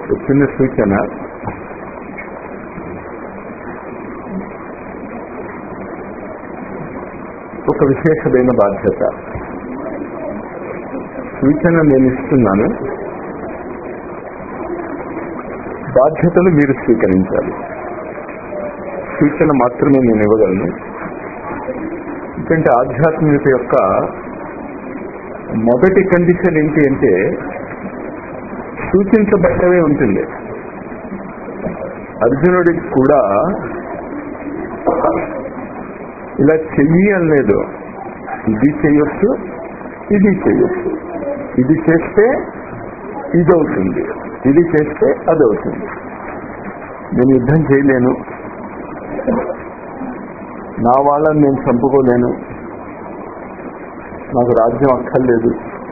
చిన్న సూచన ఒక విశేషమైన బాధ్యత సూచన నేను ఇస్తున్నాను బాధ్యతలు మీరు స్వీకరించాలి సూచన మాత్రమే నేను ఇవ్వగలను ఎందుకంటే ఆధ్యాత్మికత యొక్క మొదటి కండిషన్ ఏంటి అంటే సూచించబడ్డవే ఉంటుంది అర్జునుడికి కూడా ఇలా చెయ్యి అనలేదు ఇది చెయ్యొచ్చు ఇది చెయ్యొచ్చు ఇది చేస్తే ఇది అవుతుంది ఇది చేస్తే అది అవుతుంది నేను యుద్ధం చేయలేను నా వాళ్ళని నేను చంపుకోలేను నాకు రాజ్యం అక్కర్లేదు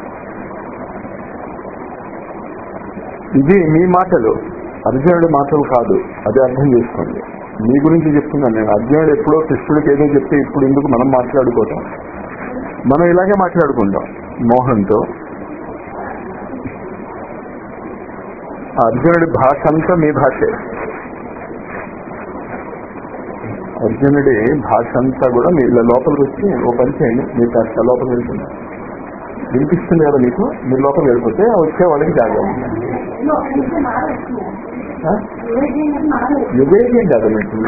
ఇది మీ మాటలు అర్జునుడి మాటలు కాదు అది అర్థం చేసుకోండి మీ గురించి చెప్తున్నాను నేను అర్జునుడు ఎప్పుడో కృష్ణుడికి ఏదో చెప్తే ఇప్పుడు ఎందుకు మనం మాట్లాడుకోవటం మనం ఇలాగే మాట్లాడుకుంటాం మోహన్తో ఆ అర్జునుడి భాష అంతా మీ భాషే అర్జునుడి భాష అంతా కూడా మీ ఇలా లోపలికి వచ్చి ఓ పని చేయండి మీరు కాస్త లోపలికి వెళ్తుంది వినిపిస్తుంది కదా మీకు మీరు లోపలికి వెళ్ళిపోతే వచ్చే వాళ్ళకి జాగ్రత్త వివేకం కదా మీకు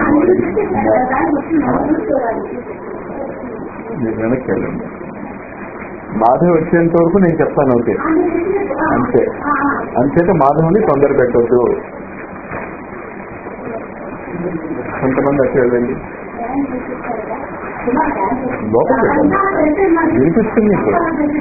మీరు వెనక్కి వెళ్ళండి మాధవ్ వచ్చేంత వరకు నేను చెప్తాను ఓకే అంతే అంచేత మాధవ్ని తొందర పెట్టద్దు కొంతమంది వచ్చి వెళ్ళండి లోపలికి వెళ్ళండి వినిపిస్తుంది మీకు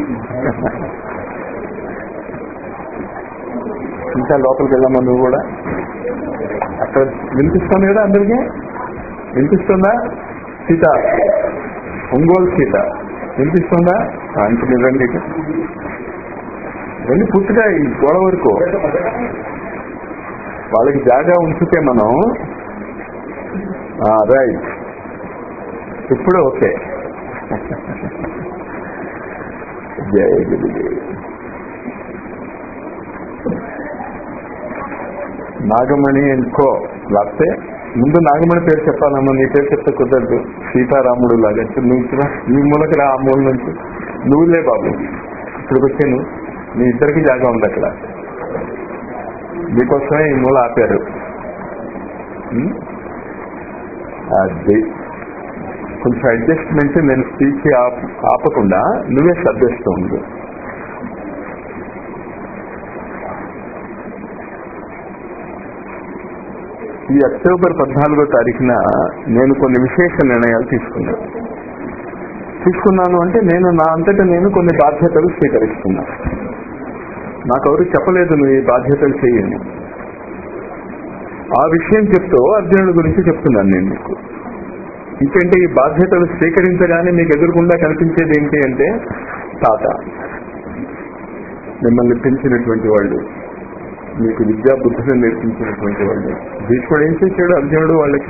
ఇంకా లోపలికి వెళ్ళమ్మా నువ్వు కూడా అక్కడ వినిపిస్తుంది కదా అందరికీ వినిపిస్తుందా సీత ఒంగోలు సీత వినిపిస్తుందా అంటే మీరు రండి ఇక. రండి పూర్తిగా ఈ గోడ వరకు వాళ్ళకి జాగా ఉంచితే మనం రైట్ ఇప్పుడు okay Jaya Gurudev Nagamani and co లేకపోతే ముందు నాగమణి పేరు చెప్పాలమ్మా నీ పేరు చెప్తే కుదరదు సీతారాముడు లాగా నువ్వు ఇక్కడ ఈ మూలకి రా ఆ మూల నుంచి నువ్వులే బాబు ఇక్కడికి వచ్చాను మీ ఇద్దరికి జాగా ఉంది అక్కడ మీకోసమే ఈ మూల ఆపారు ఉం? అది కొంచెం అడ్జస్ట్మెంట్ నేను స్పీచ్ ఆపకుండా నువ్వే సర్దేస్తూ ఉండు ఈ అక్టోబర్ పద్నాలుగో తారీఖున నేను కొన్ని విశేష నిర్ణయాలు తీసుకున్నాను తీసుకున్నాను అంటే నేను నా అంతటా నేను కొన్ని బాధ్యతలు స్వీకరిస్తున్నా నాకు ఎవరు చెప్పలేదు నువ్వు ఈ బాధ్యతలు చేయని ఆ విషయం చెప్తూ అర్జునుడి గురించి చెప్తున్నాను నేను మీకు ఎందుకంటే ఈ బాధ్యతలు స్వీకరించగానే మీకు ఎదురుకుండా కనిపించేది ఏంటి అంటే తాత మిమ్మల్ని పెంచినటువంటి వాళ్ళు మీకు విద్యా బుద్ధులు నేర్పించినటువంటి వాళ్ళు భీష్ముడు ఏం చేశాడు అర్జునుడు వాళ్ళకి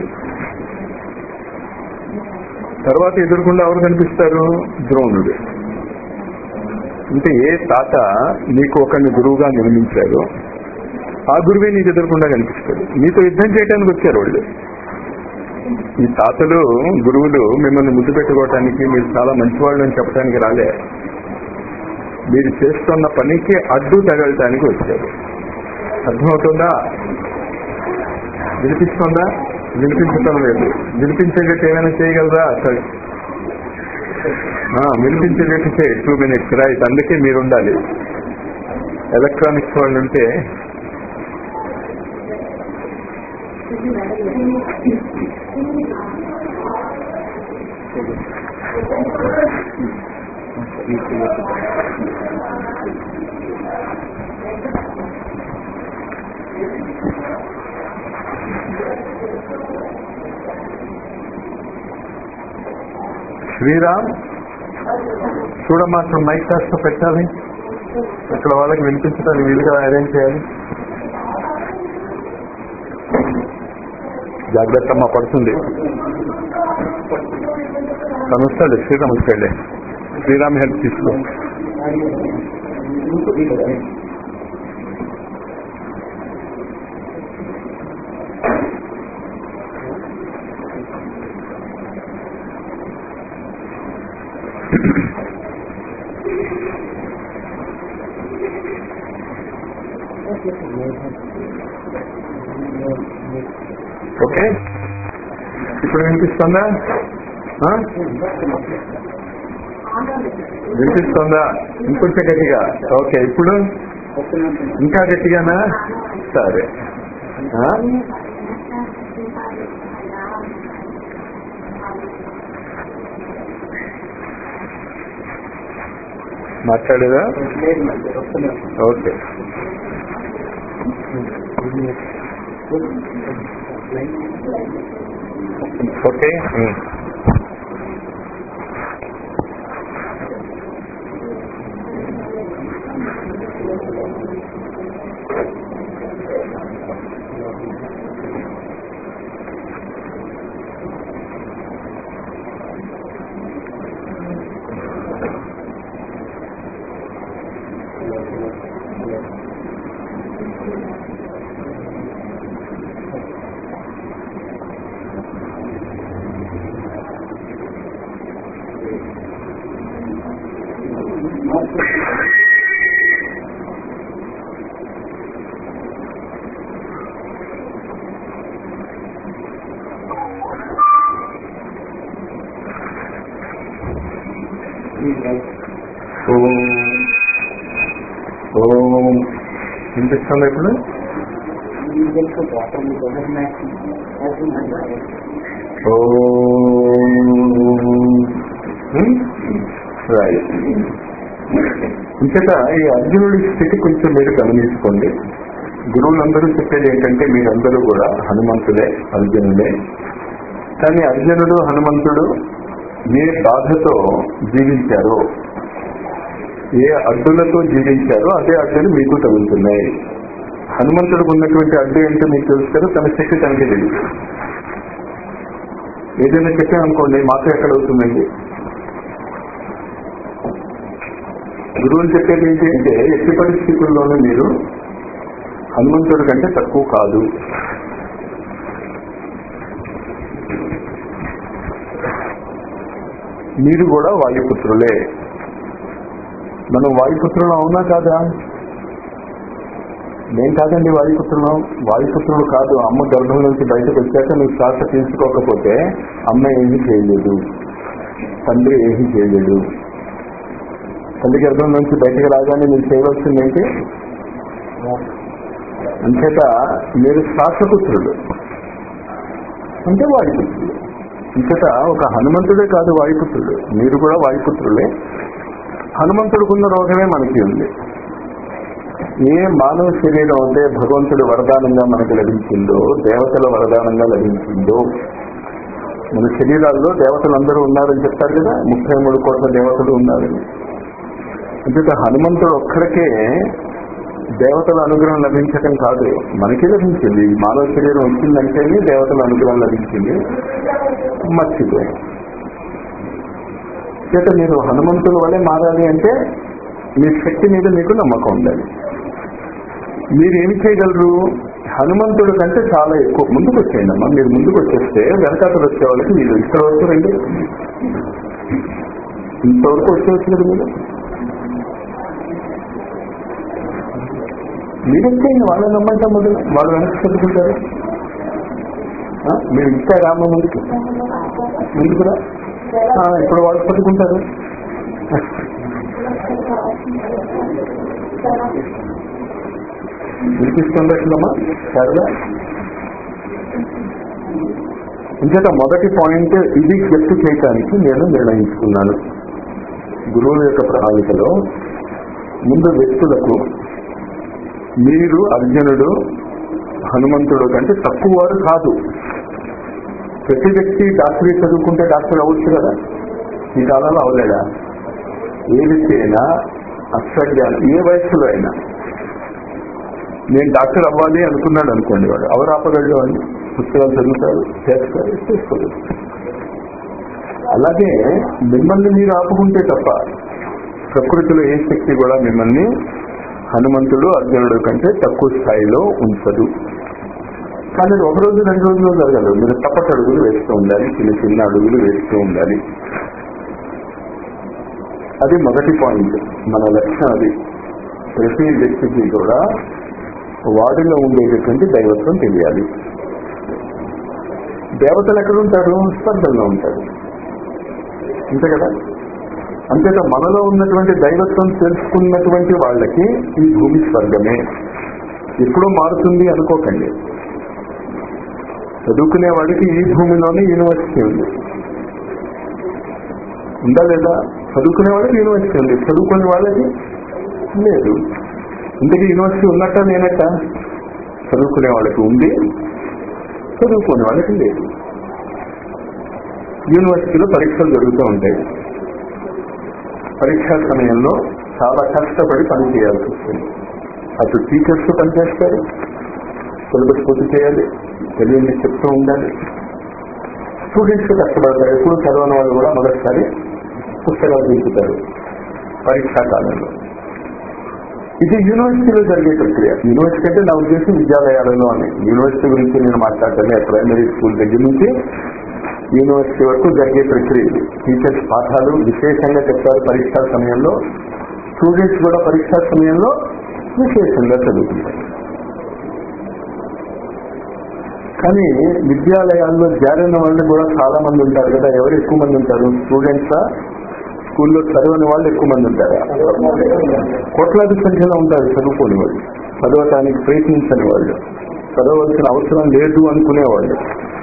తర్వాత ఎదురుకుండా ఎవరు కనిపిస్తారు ద్రోణుడు అంటే ఏ తాత నీకు ఒకరిని గురువుగా నిర్మించారో ఆ గురువే నీకు ఎదురకుండా కనిపిస్తాడు నీతో యుద్ధం చేయడానికి వచ్చారు వాళ్ళు ఈ తాతలు గురువులు మిమ్మల్ని ముద్దు పెట్టుకోవటానికి మీరు చాలా మంచివాళ్ళు అని చెప్పడానికి రాలే మీరు చేస్తున్న పనికి అడ్డు తగలటానికి వచ్చారు అర్థమవుతుందా వినిపిస్తుందా వినిపించటం లేదు వినిపించేటట్టు ఏమైనా చేయగలరా సరే ఆ, వినిపించేటట్టు చేయి టూ మినిట్స్ రైట్ అందుకే మీరు ఉండాలి ఎలక్ట్రానిక్స్ వాళ్ళు ఉంటే శ్రీరామ్ చూడమాత్రం మైక్ కాస్త పెట్టాలి ఇక్కడ వాళ్ళకి వినిపించడానికి వీలుగా అరేంజ్ చేయాలి జాగ్రత్త అమ్మ పడుతుంది తను వస్తాడు శ్రీరామ్ వచ్చాడే శ్రీరామ్ హెల్ప్ తీసుకో ఓకే ఇప్పుడు వినిపిస్తుందా ఆ? వినిపిస్తుందా ఇంకొంచెం గట్టిగా ఓకే ఇప్పుడు ఇంకా గట్టిగానా సరే ఆ? మాట్లాడేదా ఓకే ఓకే ఉమ్. ఓం ఓం వినిపిస్తుందా ఇప్పుడు రైట్ ఇంతట ఈ అర్జునుడి స్థితి కొంచెం మీరు గమనించుకోండి గురువులందరూ చెప్పేది ఏంటంటే మీరందరూ కూడా హనుమంతుడే అర్జునుడే కానీ అర్జునుడు హనుమంతుడు ఏ బాధతో జీవించారో ఏ అడ్డులతో జీవించారో అదే అడ్డులు మీకు తగులుతున్నాయి హనుమంతుడికి ఉన్నటువంటి అడ్డు ఏంటో మీకు తెలుసు కదా తన శక్తి తనకి తెలుసు ఏదైనా చెప్పామనుకోండి మాకు ఎక్కడ అవుతుందండి గురువులు చెప్పేది ఏంటి అంటే ఎట్టి పరిస్థితుల్లోనూ మీరు హనుమంతుడి కంటే తక్కువ కాదు మీరు కూడా వాయుపుత్రులే మనం వాయుపుత్రులు అవునా కాదా నేను కాదండి వాయుపుత్రులం వాయుపుత్రులు కాదు అమ్మ గర్భం నుంచి బయటకు వచ్చాక నువ్వు శ్వాస తీసుకోకపోతే అమ్మ ఏమీ చేయలేదు తండ్రి ఏమీ చేయలేదు తల్లి గర్భం నుంచి బయటకు రాగానే మీరు చేయవలసింది ఏంటి అంచేత మీరు శ్వాసపుత్రుడు అంటే వాయుపుత్రుడు అంచేత ఒక హనుమంతుడే కాదు వాయుపుత్రుడు మీరు కూడా వాయుపుత్రులే హనుమంతుడికున్న రోగమే మనకి ఉంది ఏ మానవ శరీరం అంటే భగవంతుడి వరదానంగా మనకు లభించిందో దేవతల వరదానంగా లభించిందో మన శరీరాల్లో దేవతలందరూ ఉన్నారని చెప్తారు కదా ముప్పై మూడు కోట్ల దేవతలు ఉన్నారని అంటే హనుమంతుడు ఒక్కడికే దేవతల అనుగ్రహం లభించటం కాదు మనకి లభించింది ఈ మానవ శరీరం వచ్చిందంటేనే దేవతల అనుగ్రహం లభించింది మర్చిపోయి చేత మీరు హనుమంతుల వల్లే మారాలి అంటే మీ శక్తి మీద మీకు నమ్మకం ఉండాలి మీరు ఏమి చేయగలరు హనుమంతుడి కంటే చాలా ఎక్కువ ముందుకు వచ్చేయండి అమ్మా మీరు ముందుకు వచ్చేస్తే వెనకాతలు వచ్చే వాళ్ళకి మీరు ఇంతవరకు రండి ఇంతవరకు వచ్చేవచ్చు కదా మీరు మీరు వచ్చేయండి వాళ్ళని నమ్మంటాం మొదలు వాళ్ళు వెనక్కి చదువుకుంటారు ఆ, మీరు ఇంకా రామ ముందుకు ముందుకురా ఆ, ఇప్పుడు వాళ్ళు పట్టుకుంటారు వినిపిస్తుందమ్మా సరదా ఇంకేత మొదటి పాయింట్ ఇది వ్యక్తి చేయటానికి నేను నిర్ణయించుకున్నాను గురువుల యొక్క ప్రణాళికలో ముందు వ్యక్తులకు మీరు అర్జునుడు హనుమంతుడు కంటే తక్కువ వారు కాదు ప్రతి వ్యక్తి డాక్టరీ చదువుకుంటే డాక్టర్ అవ్వచ్చు కదా ఈ కాలంలో అవలేడా ఏ వ్యక్తి అయినా అక్షజ్ఞానం ఏ వయస్సులో అయినా నేను డాక్టర్ అవ్వాలి అనుకున్నాడు అనుకోండి వాడు ఎవరు ఆపగలడు అని పుస్తకాలు చదువుతారు చేస్తారు చేసుకోలేదు అలాగే మిమ్మల్ని మీరు ఆపుకుంటే తప్ప ప్రకృతిలో ఏ శక్తి కూడా మిమ్మల్ని హనుమంతుడు అర్జునుడు కంటే తక్కువ స్థాయిలో ఉంచదు కానీ అది ఒక రోజు రెండు రోజులు జరగదు మీరు తప్పటి అడుగులు వేస్తూ ఉండాలి చిన్న చిన్న అడుగులు వేస్తూ ఉండాలి అది మొదటి పాయింట్ మన లక్ష్యం అది ప్రతి వ్యక్తికి కూడా వాడిలో ఉండేటటువంటి దైవత్వం తెలియాలి దేవతలు ఎక్కడ ఉంటారు స్వర్గంలో ఉంటారు అంతే కదా అంతేత మనలో ఉన్నటువంటి దైవత్వం తెలుసుకున్నటువంటి వాళ్ళకి ఈ భూమి స్వర్గమే ఎప్పుడూ మారుతుంది అనుకోకండి చదువుకునే వాళ్ళకి ఈ భూమిలోనే యూనివర్సిటీ ఉంది ఉందా లేదా చదువుకునే వాళ్ళకి యూనివర్సిటీ ఉంది చదువుకునే వాళ్ళకి లేదు ఇంతకీ యూనివర్సిటీ ఉన్నట్ట లేనట్ట చదువుకునే వాళ్ళకి ఉంది చదువుకునే వాళ్ళకి లేదు యూనివర్సిటీలో పరీక్షలు జరుగుతూ ఉంటాయి పరీక్షా సమయంలో చాలా కష్టపడి పని చేయాల్సి వస్తుంది అటు టీచర్స్ పనిచేస్తారు సిలబస్ పూర్తి చేయాలి తెలియని చెప్తూ ఉండాలి స్టూడెంట్స్ కష్టపడతారు ఎప్పుడు చదవని వాళ్ళు కూడా మొదటిసారి పుస్తకాలు తీసుకుంటారు పరీక్షా కాలంలో ఇది యూనివర్సిటీలో జరిగే ప్రక్రియ యూనివర్సిటీ అంటే నా ఉద్దేశం విద్యాలయాలలో అని యూనివర్సిటీ గురించి నేను మాట్లాడతాను ప్రైమరీ స్కూల్ దగ్గర నుంచి యూనివర్సిటీ వరకు జరిగే ప్రక్రియ ఇది టీచర్స్ పాఠాలు విశేషంగా చెప్తారు పరీక్షా సమయంలో స్టూడెంట్స్ కూడా పరీక్షా సమయంలో విశేషంగా చదువుకుంటారు కానీ విద్యాలయాల్లో జారిన వాళ్ళు కూడా చాలా మంది ఉంటారు కదా ఎవరు ఎక్కువ మంది ఉంటారు స్టూడెంట్సా స్కూల్లో చదవని వాళ్ళు ఎక్కువ మంది ఉంటారు కోట్లాది సంఖ్యలో ఉంటారు చదువుకోని వాళ్ళు చదవటానికి ప్రయత్నించని వాళ్ళు చదవలసిన అవసరం లేదు అనుకునేవాళ్ళు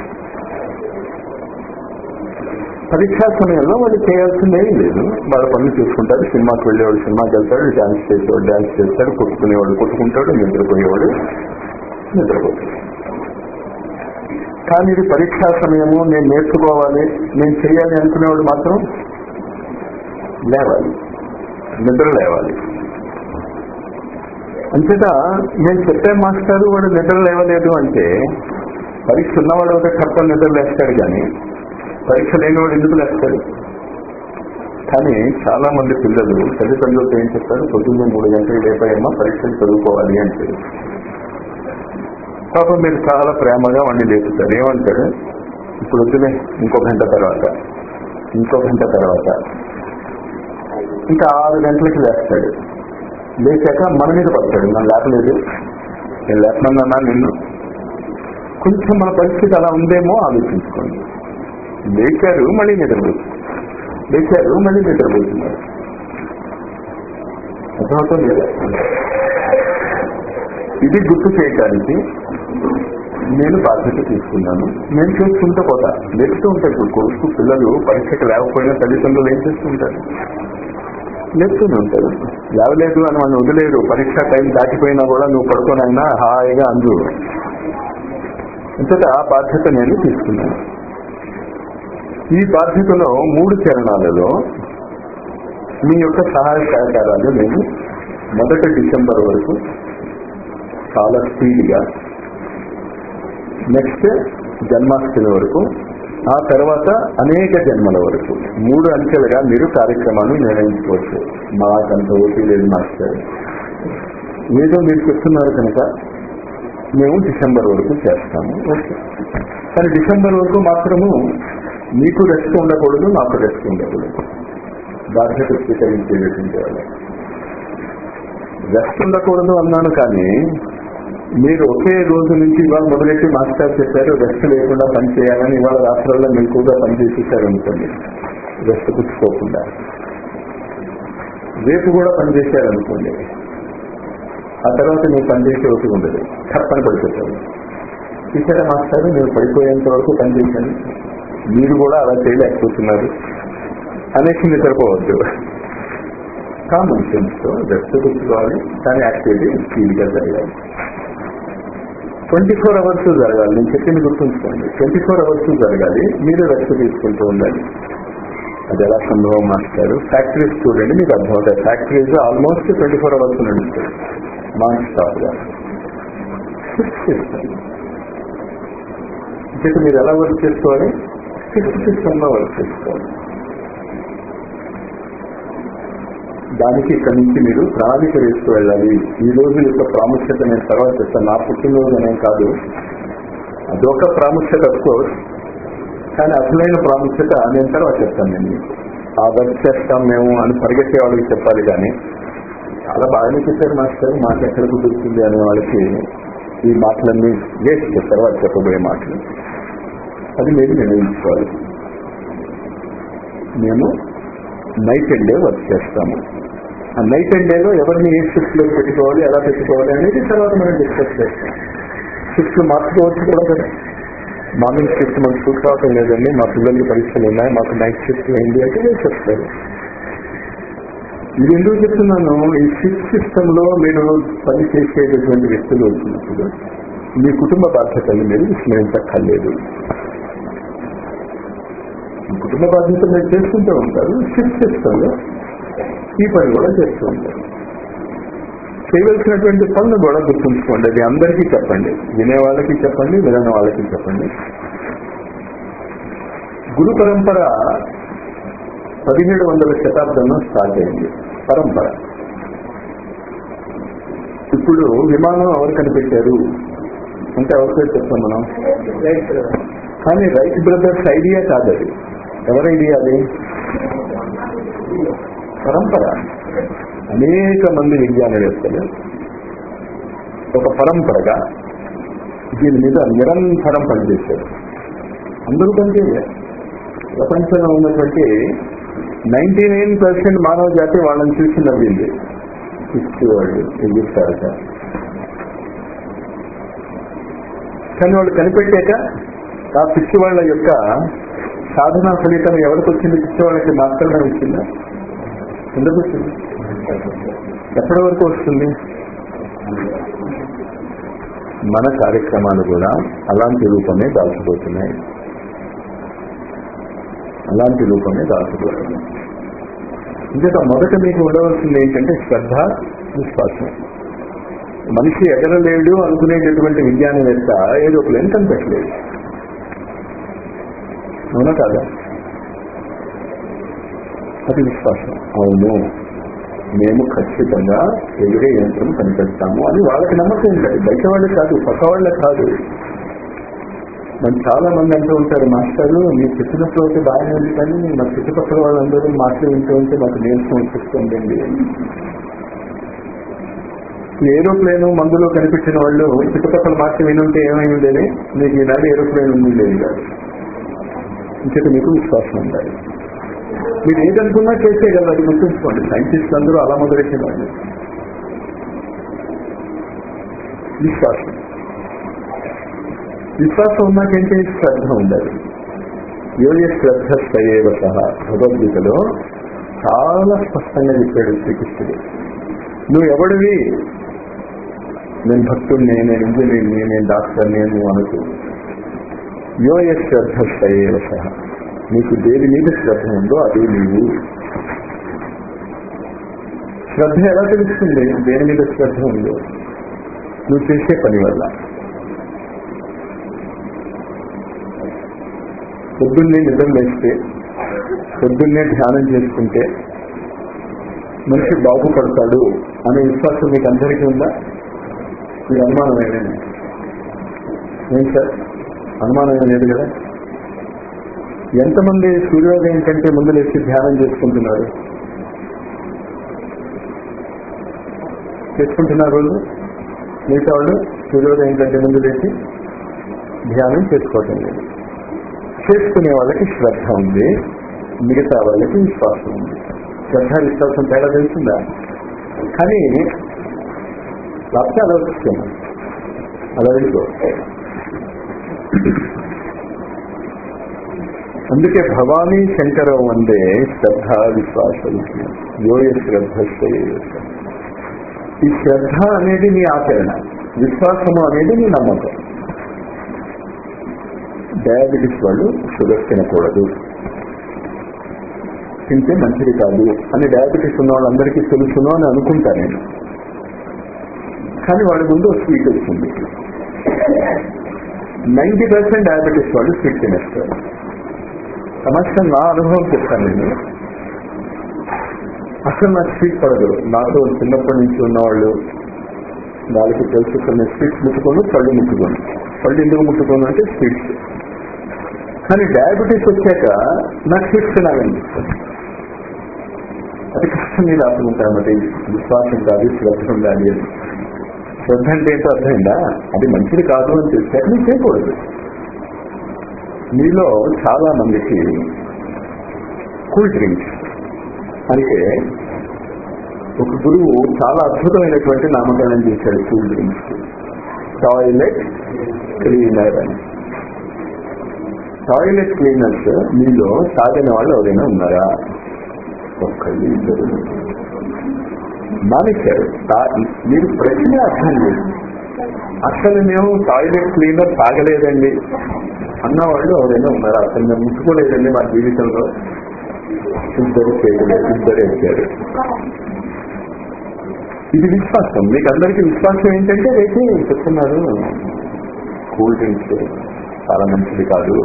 పరీక్షా సమయంలో వాళ్ళు చేయాల్సింది ఏం లేదు వాళ్ళ పనులు చేసుకుంటారు సినిమాకి వెళ్ళేవాడు సినిమాకి వెళ్తాడు డాన్స్ చేసేవాడు డాన్స్ చేస్తాడు కొట్టుకునేవాడు కొట్టుకుంటాడు నిద్రపోయేవాడు నిద్రపోతాడు కానీ ఇది పరీక్షా సమయము నేను నేర్చుకోవాలి నేను చేయాలి అనుకునేవాడు మాత్రం లేవాలి నిద్ర లేవాలి అంతేత నేను చెప్పే మాస్టారు వాడు నిద్ర లేవలేదు అంటే పరీక్ష ఉన్నవాడు ఒక కప్ప నిద్ర లేస్తాడు కానీ పరీక్ష లేనివాడు ఎందుకు లేస్తాడు కానీ చాలా మంది పిల్లలు తల్లిదండ్రులతో ఏం చెప్తారు పొద్దున్నే మూడు గంటలు లేపాయమ్మా పరీక్షలు చదువుకోవాలి అంటే పాపం మీరు చాలా ప్రేమగా వాడిని లేపుతారు ఏమంటాడు ఇప్పుడు వద్దులే ఇంకో గంట తర్వాత ఇంకో గంట తర్వాత ఇంకా ఆరు గంటలకి లేస్తాడు లేచాక మన మీద పడతాడు నన్ను లేపలేదు నేను లేపనన్నా నిన్ను కొంచెం మన పరిస్థితి అలా ఉందేమో ఆలోచించుకోండి లేచారు మళ్ళీ నిద్రపోతుంది లేచారు మళ్ళీ నిద్రపోతున్నారు అర్థమవుతుంది కదా ఇది గుర్తు చేయడానికి నేను బాధ్యత తీసుకున్నాను నేను చేసుకుంటూ పోతా లేపుతూ ఉంటారు ఇప్పుడు కొడుకు పిల్లలు పరీక్షకు లేకపోయినా తల్లిదండ్రులు ఏం చేస్తుంటారు లేపుతూనే ఉంటారు లేవలేదు అని వాళ్ళు వదిలేరు పరీక్ష టైం దాటిపోయినా కూడా నువ్వు పడుకోనైనా హాయిగా అందు ఇంతట ఆ బాధ్యత నేను తీసుకున్నాను ఈ బాధ్యతలో మూడు చరణాలలో మీ యొక్క సహాయ సహకారాలు నేను మొదటి డిసెంబర్ వరకు చాలా స్పీడ్గా నెక్స్ట్ జన్మాష్టమి వరకు ఆ తర్వాత అనేక జన్మల వరకు మూడు అంచెలుగా మీరు కార్యక్రమాన్ని నిర్వహించుకోవచ్చు మాకంత ఓటీ లేదు మాస్టర్ ఏదో మీరు చెప్తున్నారు కనుక మేము డిసెంబర్ వరకు చేస్తాము ఓకే కానీ డిసెంబర్ వరకు మాత్రము మీకు రెస్ట్ ఉండకూడదు నాకు రెస్ట్ ఉండకూడదు బాధ్యత స్వీకరించేటటువంటి వాళ్ళు రెస్ట్ ఉండకూడదు అన్నాను కానీ మీరు ఒకే రోజు నుంచి ఇవాళ మొదలెట్టి మాస్టర్ చెప్పారు రెస్ట్ లేకుండా పని చేయాలని ఇవాళ రాత్రుల్లో మీరు కూడా పని చేసేసారు అనుకోండి రెస్ట్ పుచ్చుకోకుండా రేపు కూడా పని చేశారు అనుకోండి ఆ తర్వాత మీరు పని చేసే ఒకటి ఉండదు తప్పని పడిపోతారు ఇక్కడ మాస్టర్ నేను పడిపోయేంత వరకు పని చేశాను మీరు కూడా అలా చేయలేకపోతున్నారు అనేసి నిద్రపోవద్దు కామన్ సెన్స్ తో రెస్ట్ పుచ్చుకోవాలి కానీ యాక్టివిటీ స్పీడ్ గా జరగాలి ట్వంటీ ఫోర్ అవర్స్ జరగాలి నేను చెప్పింది గుర్తుంచుకోండి ట్వంటీ ఫోర్ అవర్స్ జరగాలి మీరు రెస్ట్ తీసుకుంటూ ఉండాలి అది ఎలా సంభవం మాస్టారు ఫ్యాక్టరీస్ చూడండి మీకు అర్థమవుతాయి factories almost twenty four hours నడుస్తాయి నాన్ స్టాప్ గా షిఫ్ట్ సిస్టమ్ అంటే మీరు ఎలా వర్క్ చేసుకోవాలి షిఫ్ట్ సిస్టమ్ లో వర్క్ చేసుకోవాలి దానికి ఇక్కడి నుంచి మీరు ప్రణాళిక వేసుకు వెళ్ళాలి ఈ రోజు యొక్క ప్రాముఖ్యత నేను తర్వాత చెప్తాను నా పుట్టినరోజు అనేం కాదు అదొక ప్రాముఖ్యత కోర్స్ కానీ అసలైన ప్రాముఖ్యత నేను తర్వాత చెప్తాను నేను మీకు ఆ వర్క్ చేస్తాం మేము అని పరిగెత్తే వాళ్ళకి చెప్పాలి కానీ చాలా బాగానే చెప్పారు మాస్టర్ మాట ఎక్కడ కుదురుతుంది అనే వాళ్ళకి ఈ మాటలన్నీ వేస్ట్ తర్వాత చెప్పబోయే మాటలు అది మీరు నిర్ణయించుకోవాలి మేము నైట్ అండ్ డే వర్క్ చేస్తాము ఆ నైట్ అండ్ డేలో ఎవరిని ఏ షిఫ్ట్ లో పెట్టుకోవాలి ఎలా పెట్టుకోవాలి అనేది తర్వాత మనం డిస్కస్ చేస్తాం షిఫ్ట్ మార్చుకోవచ్చు కూడా కదా మార్నింగ్ షిఫ్ట్ మనకు సూట్ కావటం లేదండి మా పిల్లలకి పరీక్షలు ఉన్నాయి మాకు నైట్ షిఫ్ట్ అయింది అంటే వేసి చెప్తారు ఇది ఎందుకు చెప్తున్నాను ఈ షిఫ్ట్ సిస్టమ్ లో మీరు పని చేసేటటువంటి వ్యక్తులు వచ్చినప్పుడు మీ కుటుంబ బాధ్యతలు మీరు విస్మరించక్కర్లేదు మీ కుటుంబ బాధ్యతలు మీరు చేసుకుంటూ ఉంటారు షిఫ్ట్ సిస్టమ్ లో ఈ పని కూడా చేస్తూ ఉంటారు చేయవలసినటువంటి పనులు కూడా గుర్తుంచుకోండి అది అందరికీ చెప్పండి వినే వాళ్ళకి చెప్పండి వినని వాళ్ళకి చెప్పండి గురు పరంపర పదిహేడు వందల శతాబ్దంలో స్టార్ట్ అయింది పరంపర ఇప్పుడు విమానం ఎవరు కనిపెట్టారు అంటే ఎవరితో చెప్తాం మనం కానీ రైట్ బ్రదర్స్ ఐడియా కాదు అది ఎవరి ఐడియా అది పరంపర అనేక మంది విజ్ఞానవేత్తలు ఒక పరంపరగా దీని మీద నిరంతరం పనిచేశారు అందరూ పనిచేయాలి ప్రపంచంలో ఉన్నటువంటి నైన్టీ నైన్ పర్సెంట్ మానవ జాతి వాళ్ళని చూసి నవ్వింది పిచ్చి వాళ్ళు ఎగిస్తారట కానీ వాళ్ళు కనిపెట్టాక ఆ పిచ్చి వాళ్ళ యొక్క సాధన ఫలితం ఎవరికి వచ్చింది పిచ్చి వాళ్ళకి మాత్రమే వచ్చిందా ఎందుకు వచ్చింది ఎప్పటి వరకు వస్తుంది మన కార్యక్రమాలు కూడా అలాంటి రూపమే దాల్చిపోతున్నాయి అలాంటి రూపమే దాల్చిపోతున్నాయి ఇంకా మొదట మీకు ఉండవలసింది ఏంటంటే శ్రద్ధ విశ్వాసం మనిషి ఎగరలేడు అనుకునేటటువంటి విజ్ఞానవేత్త ఏరోప్లేన్ కనిపెట్టలేదు అవునా కాదా అది విశ్వాసం అవును మేము ఖచ్చితంగా ఎగిరే యంత్రం కనిపెడతాము అని వాళ్ళకి నమ్మకం ఉంటుంది బయట వాళ్ళే కాదు పక్క వాళ్ళే కాదు మనం చాలా మంది అంటూ ఉంటారు మాస్టర్లు మీరు చెప్పినప్పుడు అయితే బాగానే ఉంది కానీ మా చుట్టుపక్కల వాళ్ళందరూ మాటలు వింటూ ఉంటే మాకు నీరసం అనిపిస్తుందండి ఏరోప్లేన్ మందులో కనిపించిన వాళ్ళు చుట్టుపక్కల మాట వినుంటే ఏమై ఉండేది మీకు ఈనాడు ఏరోప్లేన్ ఉంది లేదు కాదు ఇంకటి మీకు విశ్వాసం ఉండాలి మీరు ఏదనుకున్నా చేసేయగలరు అది గుర్తుంచుకోండి సైంటిస్టులు అందరూ అలా మొదలెట్టిన వాళ్ళు విశ్వాసం విశ్వాసం ఉన్నాకేంటే శ్రద్ధ ఉండాలి యోగ శ్రద్ధ సయేవ సహా భగవద్గీతలో చాలా స్పష్టంగా చెప్పాడు శ్రీకృష్ణుడు నువ్వు ఎవడివి నేను భక్తుడిని నేను ఇంజనీర్ని నేను డాక్టర్ని నువ్వు అనుకో యోగ శ్రద్ధ సయేవ సహా నీకు దేని మీద శ్రద్ధ ఉందో అదే నీవు శ్రద్ధ ఎలా తెలుస్తుంది దేని మీద శ్రద్ధ ఉందో నువ్వు చేసే పని వల్ల పొద్దున్నే నిద్ర లేస్తే పొద్దున్నే ధ్యానం చేసుకుంటే మనిషి బాగుపడతాడు అనే విశ్వాసం మీకు అందరికీ ఉందా మీకు అనుమానం ఏమైనా ఏం సార్ అనుమానం ఏం లేదు కదా ఎంతమంది సూర్యోదయం కంటే ముందు లేచి ధ్యానం చేసుకుంటున్నారు చేసుకుంటున్నారు వాళ్ళు మిగతా వాళ్ళు సూర్యోదయం కంటే ముందు లేచి ధ్యానం చేసుకోవటం లేదు చేసుకునే వాళ్ళకి శ్రద్ధ ఉంది మిగతా వాళ్ళకి విశ్వాసం ఉంది శ్రద్ధ విశ్వాసం తేడా తెలుస్తుందా కానీ లేకపోతే అలా వస్తున్నాం అలా వెళ్ళిపో అందుకే భవానీ శంకర వందే శ్రద్ధ విశ్వాసం యోయ శ్రద్ధ ఈ శ్రద్ధ అనేది నీ ఆచరణ విశ్వాసము అనేది నీ నమ్మకం డయాబెటిస్ వాళ్ళు షుగర్ తినకూడదు తింటే మంచిది కాదు అని డయాబెటిస్ ఉన్న వాళ్ళందరికీ తెలుసును అని అనుకుంటా నేను కానీ వాళ్ళ ముందు స్వీట్ వచ్చింది నైంటీ పర్సెంట్ డయాబెటిస్ వాళ్ళు స్వీట్ తినేస్తారు సమస్య నా అనుభవం చెప్తాను నేను అసలు నాకు స్వీట్ పడదు నాతో చిన్నప్పటి నుంచి ఉన్నవాళ్ళు వాళ్ళకి తెలుసు కొన్ని స్వీట్స్ ముట్టుకోను పళ్ళు ముట్టుకోను పళ్ళు ఎందుకు ముట్టుకోను అంటే స్వీట్స్ కానీ డయాబెటీస్ వచ్చాక నాకు స్వీట్స్ తినాలనిపిస్తుంది అది కష్టం మీద ఆపుకుంటారు మరి విశ్వాసం కాదు శ్రద్ధ ఉండాలి అని శ్రద్ధ అంటే ఏంటో అర్థమైందా అది మంచిది కాదు అని తెలిస్తే అది చేయకూడదు మీలో చాలా మందికి కూల్ డ్రింక్స్ అంటే ఒక గురువు చాలా అద్భుతమైనటువంటి నామకరణం చేశాడు కూల్ డ్రింక్స్ టాయిలెట్ క్లీనర్ అని టాయిలెట్ క్లీనర్స్ మీలో తాగిన వాళ్ళు ఎవరైనా ఉన్నారా ఒక్కళ్ళు ఇద్దరు మానేశారు తా- మీరు ప్రశ్న అర్థం లేదు అసలు మేము టాయిలెట్ క్లీనర్ తాగలేదండి అన్నవాళ్ళు ఎవరైనా ఉన్నారా అసలు మేము ముట్టుకోలేదండి మా జీవితంలో ఇద్దరు చేయలేదు ఇద్దరు ఎక్కారు ఇది విశ్వాసం మీకు అందరికీ విశ్వాసం ఏంటంటే రేపు చెప్తున్నారు కూల్ డ్రింక్స్ చాలా మంచిది కాదు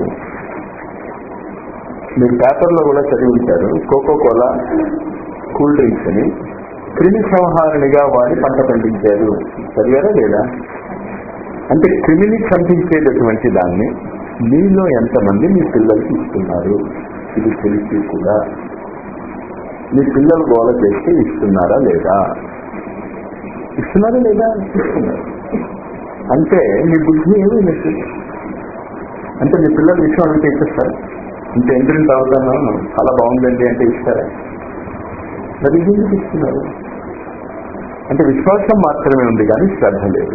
మీరు పేపర్లో కూడా చదివి ఉంటారు కోకో కోలా కూల్ డ్రింక్స్ అని క్రిమి సంహారణిగా వాడి పంట పండించారు చదివారా లేదా అంటే క్రిమిని చంపించేటటువంటి దాన్ని మీలో ఎంతమంది మీ పిల్లలకి ఇస్తున్నారు ఇది తెలిసి కూడా మీ పిల్లలు గోల చేస్తే ఇస్తున్నారా లేదా ఇస్తున్నారా లేదా ఇస్తున్నారు అంటే మీ బుద్ధి ఏమీ లేదు అంటే మీ పిల్లల విషయం అంటే ఇచ్చేస్తారు ఇంత ఎంట్రీ తాగుతాను చాలా బాగుందండి అంటే ఇస్తారా మరి ఇది ఎందుకు ఇస్తున్నారు అంటే విశ్వాసం మాత్రమే ఉంది కానీ శ్రద్ధ లేదు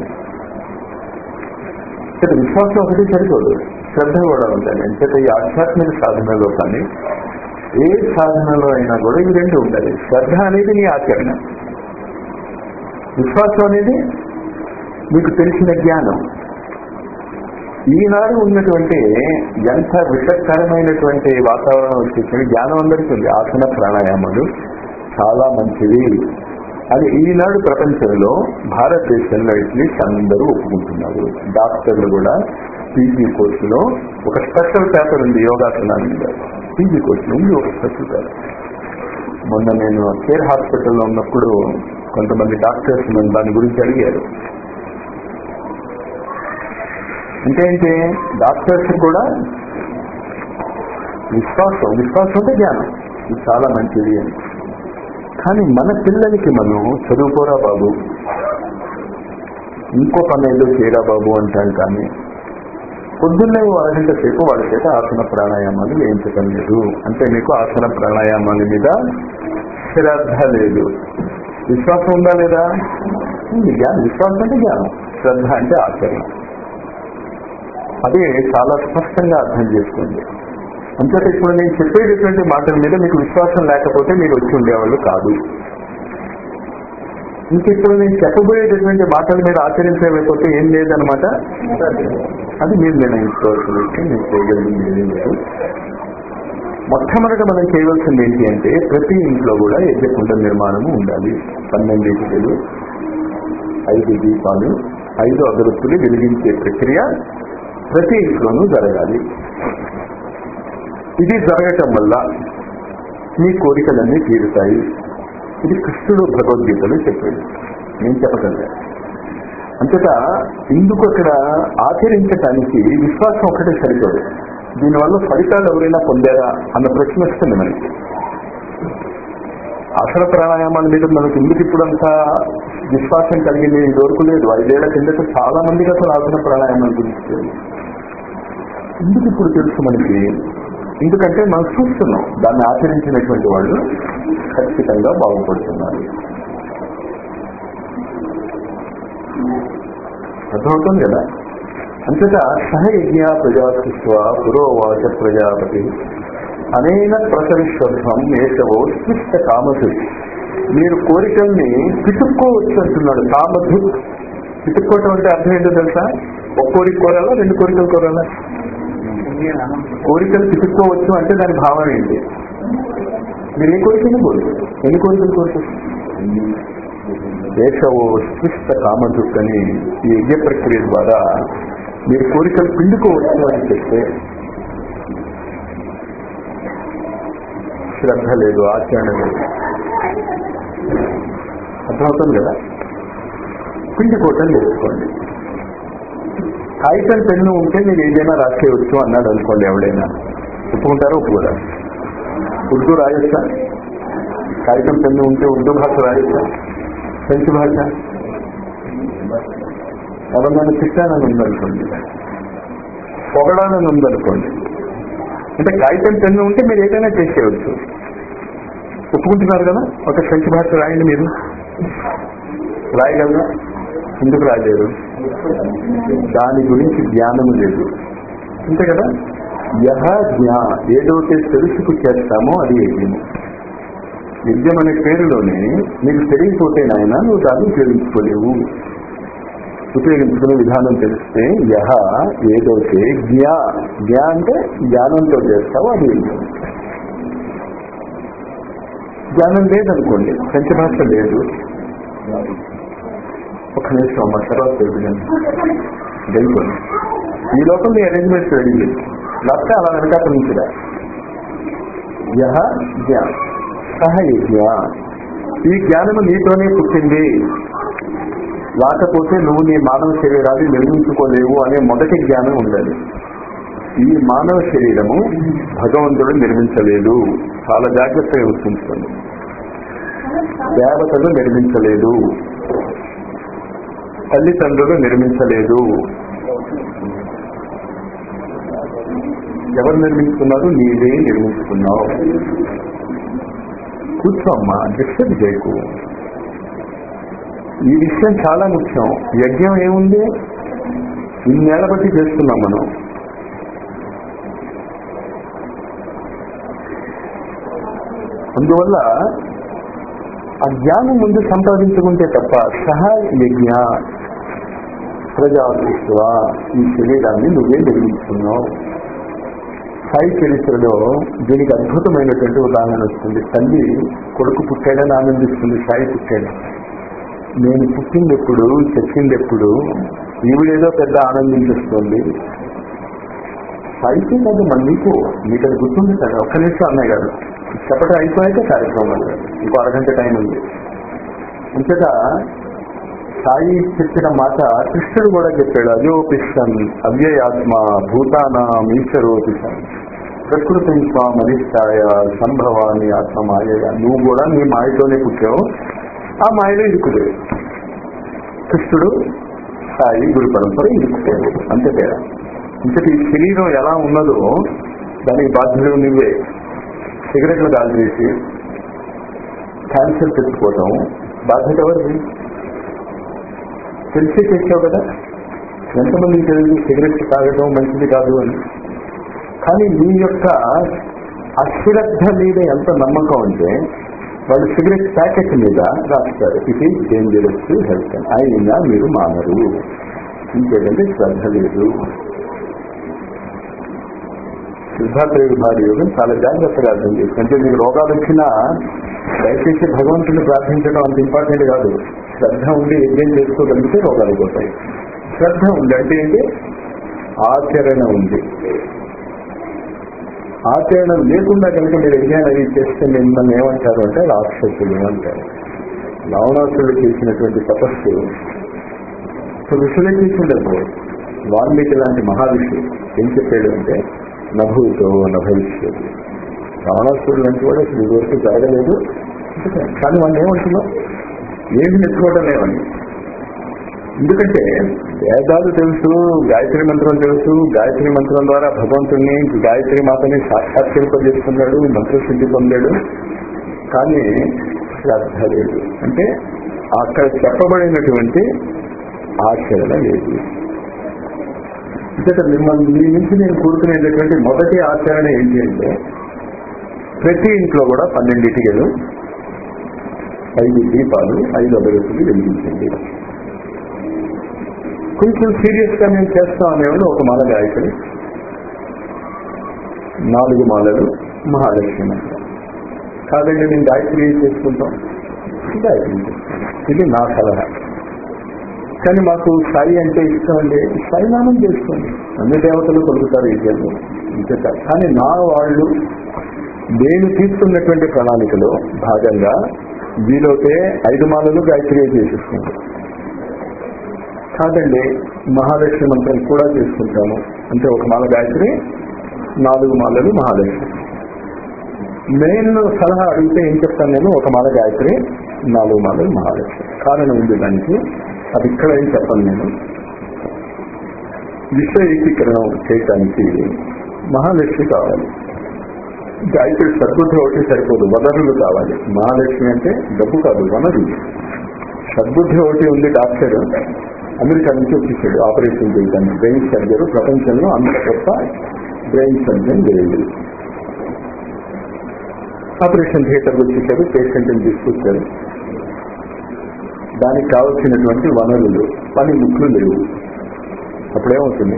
అంటే విశ్వాసం ఒకటి సరిపోదు శ్రద్ధ కూడా ఉండాలి అంటే ఈ ఆధ్యాత్మిక సాధనలో కానీ ఏ సాధనలో అయినా కూడా ఇవి రెండు ఉండాలి శ్రద్ధ అనేది నీ ఆచరణ విశ్వాసం అనేది మీకు తెలిసిన జ్ఞానం ఈనాడు ఉన్నటువంటి ఎంత విషకరమైనటువంటి వాతావరణం వచ్చేసి జ్ఞానం అందరికీ ఉంది ఆసన ప్రాణాయామాలు చాలా మంచివి అది ఈనాడు ప్రపంచంలో భారతదేశంలో అట్లీస్ట్ అందరూ ఒప్పుకుంటున్నారు డాక్టర్లు కూడా పీజీ కోర్సులో ఒక స్పెషల్ పేపర్ ఉంది యోగాసనాల మీద పీజీ కోర్సులో ఉంది ఒక స్పెషల్ పేపర్ మొన్న నేను కేర్ హాస్పిటల్లో ఉన్నప్పుడు కొంతమంది డాక్టర్స్ నన్ను దాని గురించి అడిగారు అంటే ఏంటి డాక్టర్స్ కూడా విశ్వాసం విశ్వాసం అంటే జ్ఞానం ఇది చాలా మంచిది అని కానీ మన పిల్లలకి మనం చదువుకోరా బాబు ఇంకో పని ఏదో చేయరా బాబు అంటాం కానీ పొద్దున్నే ఓ అరగంట సేపు వాళ్ళ చేత ఆసన ప్రాణాయామాలు వేయించటం లేదు అంటే మీకు ఆసన ప్రాణాయామాల మీద శ్రద్ధ లేదు విశ్వాసం ఉందా లేదా ఉంది జ్ఞానం విశ్వాసం అంటే జ్ఞానం శ్రద్ధ అంటే ఆచరణ అదే చాలా స్పష్టంగా అర్థం చేసుకోండి అంతేత ఇప్పుడు నేను చెప్పేటటువంటి మాటల మీద మీకు విశ్వాసం లేకపోతే మీరు వచ్చి ఉండేవాళ్ళు కాదు ఇంక ఇప్పుడు నేను చెప్పబోయేటటువంటి మాటల మీద ఆచరించలేకపోతే ఏం లేదనమాట అది మీరు నిర్ణయించుకోవాల్సిన విషయం నేను చేయగలిగింది ఏమీ లేదు మొట్టమొదట మనం చేయవలసింది ఏంటి అంటే ప్రతి ఇంట్లో కూడా యజ్ఞకుండ నిర్మాణము ఉండాలి పన్నెండు ఇటుకలు ఐదు దీపాలు ఐదు అగరత్తులు వెలిగించే ప్రక్రియ ప్రతి ఇంట్లోనూ జరగాలి ఇది జరగటం వల్ల మీ కోరికలన్నీ తీరుతాయి ఇది కృష్ణుడు భగవద్గీతలో చెప్పాడు నేను చెప్పగలను అంతటా ఇందుకు అక్కడ ఆచరించటానికి విశ్వాసం ఒకటే సరిపోదు దీనివల్ల ఫలితాలు ఎవరైనా పొందారా అన్న ప్రశ్న వస్తుంది మనకి ఆసన ప్రాణాయామాల మీద మనకు ఎందుకు ఇప్పుడు అంత విశ్వాసం కలిగింది ఇదివరకు లేదు ఐదేళ్ల కిందట చాలా మందికి అసలు ఆసన ప్రాణాయామాల గురించి తెలియదు. ఎందుకు ఇప్పుడు తెలుసు మనకి ఎందుకంటే మనం చూస్తున్నాం దాన్ని ఆచరించినటువంటి వాళ్ళు ఖచ్చితంగా బాగుపడుతున్నారు అర్థమవుతుంది కదా అంతటా సహయజ్ఞ ప్రజాసృష్వ పురోవాచ ప్రజాపతి అనేన ప్రసవిశ్వత్వం నేషవో స్పృష్ట కామధు మీరు కోరికల్ని పితుక్కోవచ్చు అంటున్నాడు కామధు పితుక్కోవటం అంటే అర్థం ఏంటో తెలుసా ఒక కోరిక కోరాలా రెండు కోరికలు కోరాలా కోరికలు పితుక్కోవచ్చు అంటే దాని భావన ఏంటి మీరు ఏ కోరికలు కోరు ఎన్ని కోరికలు కోరుతారు దేశవో స్పృష్ట కామధుక్ అని ఈ యజ్ఞ ప్రక్రియ ద్వారా మీరు కోరికలు పిండుకోవచ్చు అని చెప్తే శ్రద్ధ లేదు ఆచరణ లేదు అర్థమవుతుంది కదా పిండుకోవటం నేర్చుకోండి కాగితం పెన్ను ఉంటే మీరు ఏదైనా రాసేయవచ్చు అన్నాడు అనుకోండి ఎవడైనా ఒప్పుకుంటారో ఒప్పుకోరా ఉర్దూ రాయొచ్చా కాగితం పెన్ను ఉంటే ఉర్దూ భాష రాయొచ్చా ఫ్రెంచ్ భాష ఎవరినైనా తిట్టానని ఉందనుకోండి పొగడాలని ఉందనుకోండి అంటే కాగితం పెన్ను ఉంటే మీరు ఏదైనా చేసేయవచ్చు ఒప్పుకుంటున్నారు కదా ఒక ఫ్రెంచ్ భాష రాయండి మీరు రాయగలరా ఎందుకు రాయలేరు దాని గురించి జ్ఞానము లేదు అంతే కదా యహ జ్ఞా ఏదైతే తెలుసుకు చేస్తామో అది యజ్ఞము యజ్ఞం అనే పేరులోనే నీకు తెలియకపోతే నాయన నువ్వు దాన్ని ఉపయోగించుకోలేవు ఉపయోగించుకునే విధానం తెలిస్తే యహ ఏదైతే జ్ఞా జ్ఞా అంటే జ్ఞానంతో చేస్తావో అది యజ్ఞం జ్ఞానం లేదనుకోండి పంచభాష లేదు ఒక నిమిషం అమ్మ తర్వాత తెలుగుదండి వెళ్ళిపోండి ఈ లోపల మీ అరేంజ్మెంట్స్ రెడీ చేసి లేకపోతే అలా వెనకాల నుంచిరా యహ జ్ఞా సహ యజ్ఞ ఈ జ్ఞానము నీతోనే పుట్టింది లేకపోతే నువ్వు నీ మానవ శరీరాన్ని నిర్మించుకోలేవు అనే మొదటి జ్ఞానం ఉండాలి ఈ మానవ శరీరము భగవంతుడు నిర్మించలేదు చాలా జాగ్రత్తగా గుర్తుంచుకోండి దేవతలు నిర్మించలేదు తల్లిదండ్రులు నిర్మించలేదు ఎవరు నిర్మించుకున్నారు నీవే నిర్మించుకున్నావు కూర్చోమ్మా డిస్టర్బ్ చేయకు ఈ విషయం చాలా ముఖ్యం యజ్ఞం ఏముంది ఇన్నేళ్ల బట్టి చేస్తున్నాం మనం అందువల్ల ఆ జ్ఞానం ముందు సంపాదించుకుంటే తప్ప సహా యజ్ఞ ప్రజాదృష్వ ఈ శరీరాన్ని నువ్వే నిర్మించుకున్నావు సాయి చరిత్రలో దీనికి అద్భుతమైనటువంటి ఉదాహరణ వస్తుంది తల్లి కొడుకు పుట్టాడని ఆనందిస్తుంది సాయి పుట్టాడు నేను పుట్టిందెప్పుడు చెప్పిందెప్పుడు ఈవిడేదో పెద్ద ఆనందించేస్తుంది సాయికి కాదు మన నీకు మీకు అది గుర్తుంది కదా ఒక్క నిమిషం అన్నయ్య గారు చెప్పడం అయిపోయాక కార్యక్రమం ఇంకో అరగంట టైం ఉంది అంతటా సాయి చెప్పిన మాట కృష్ణుడు కూడా చెప్పాడు అజోపిషన్ అవ్యయాత్మ భూతానాం ఈశ్వరోపిషన్ ప్రకృతి స్వామధిష్టాయ సంభవాన్ని ఆత్మ మాయ నువ్వు కూడా నీ మాయతోనే పుట్టావు ఆ మాయలో ఇరుకులేదు కృష్ణుడు సాయి గురు పరంపర ఇరుకుతాడు అంతే తేడా ఇంతటి ఈ శరీరం ఎలా ఉన్నదో దానికి బాధ్యుడు నువ్వే సిగరెట్లు కాల్చేసి క్యాన్సర్ తెచ్చుకోవటం బాధ్యత ఎవరిది తెలిసి చేసావు కదా ఎంతమందికి తెలియదు సిగరెట్ తాగడం మంచిది కాదు అని కానీ మీ యొక్క అశ్రద్ధ మీద ఎంత నమ్మకం అంటే వాళ్ళు సిగరెట్ ప్యాకెట్ మీద రాస్తారు it is dangerous to health అయినా మీరు మానరు ఇంకేదంటే శ్రద్ధ లేదు సిద్ధార్థ భార్య యోగం చాలా జాగ్రత్తగా అర్థం చేస్తుంది అంటే మీకు రోగాలు వచ్చినా దయచేసి భగవంతుని ప్రార్థించడం అంత ఇంపార్టెంట్ కాదు శ్రద్ధ ఉండి యజ్ఞం చేసుకోగలిగితే రోగాలు పోతాయి శ్రద్ధ ఉంది అంటే ఏంటి ఆచరణ ఉంది ఆచరణ లేకుండా కనుక మీరు యజ్ఞాలు అవి చేస్తే మిమ్మల్ని ఏమంటారు అంటే రాక్షసులు అంటారు రావణాసురుడు చేసినటువంటి తపస్సు ఋషులే చేసిండదు వాల్మీకి లాంటి మహావిషు ఏం చెప్పాడు అంటే నభూతో నభవిష్యత్ రావణాసురుడు లాంటి వాడు అసలు ఇదివరకు జరగలేదు కానీ వాళ్ళు ఏమంటున్నాం ఏమి నెచ్చుకోవడం లేవని ఎందుకంటే వేదాలు తెలుసు గాయత్రి మంత్రం తెలుసు గాయత్రి మంత్రం ద్వారా భగవంతుడిని గాయత్రి మాతని సాక్షాత్కరింపజేస్తున్నాడు మంత్రసిద్ధి పొందాడు కానీ శ్రద్ధ లేదు అంటే అక్కడ చెప్పబడినటువంటి ఆచరణ లేదు అంటే మిమ్మల్ని మీ నుంచి నేను కోరుకునేటటువంటి మొదటి ఆచరణ ఏంటి అంటే ప్రతి ఇంట్లో కూడా పన్నెండు ఇటుకలు ఐదు దీపాలు ఐదు అభివృద్ధికి వెలిగించండి కొంచెం సీరియస్ గా మేము చేస్తాం అనేవాడు ఒక మాల గాయకుడు నాలుగు మాలలు మహాలక్ష్మి మంత్రం కాదండి నేను గాయత్రి చేసుకుంటాం గాయత్రి చేసుకుంటాం ఇది నా సలహా కానీ మాకు సాయి అంటే ఇష్టం అండి సాయి నామం చేసుకోండి అన్ని దేవతలు పలుకుతారు ఈ జన్మ ఇంతే కాదు. కానీ నా వాళ్ళు నేను తీసుకున్నటువంటి ప్రణాళికలో భాగంగా వీలోతే ఐదు మాలలు గాయత్రి చేసేసుకోండి కాదండి మహాలక్ష్మి మంత్రం కూడా చేసుకుంటాము అంటే ఒక మాల గాయత్రి నాలుగు మాలలు మహాలక్ష్మి నేను సలహా అడిగితే ఏం చెప్తాను నేను ఒక మాల గాయత్రి నాలుగు మాలలు మహాలక్ష్మి కారణం ఉంది దానికి అది ఇక్కడ ఏం చెప్పను నేను విశ్వ ఏకీకరణం చేయటానికి మహాలక్ష్మి కావాలి గాయత్రి సద్బుద్ధి ఒకటి సరిపోదు వనరులు కావాలి మహాలక్ష్మి అంటే డబ్బు కాదు వనరులు సద్బుద్ధి ఒకటి ఉంది డాక్టర్ అమెరికా నుంచి వచ్చేసాడు ఆపరేషన్ చేయడానికి బ్రెయిన్ సర్జరీ ప్రపంచంలో అంత గొప్ప బ్రెయిన్ సర్జన్ లేదు ఆపరేషన్ థియేటర్ వచ్చేసాడు పేషెంట్ని తీసుకొచ్చారు దానికి కావలసినటువంటి వనరులు పనిముట్లు లేవు అప్పుడేమవుతుంది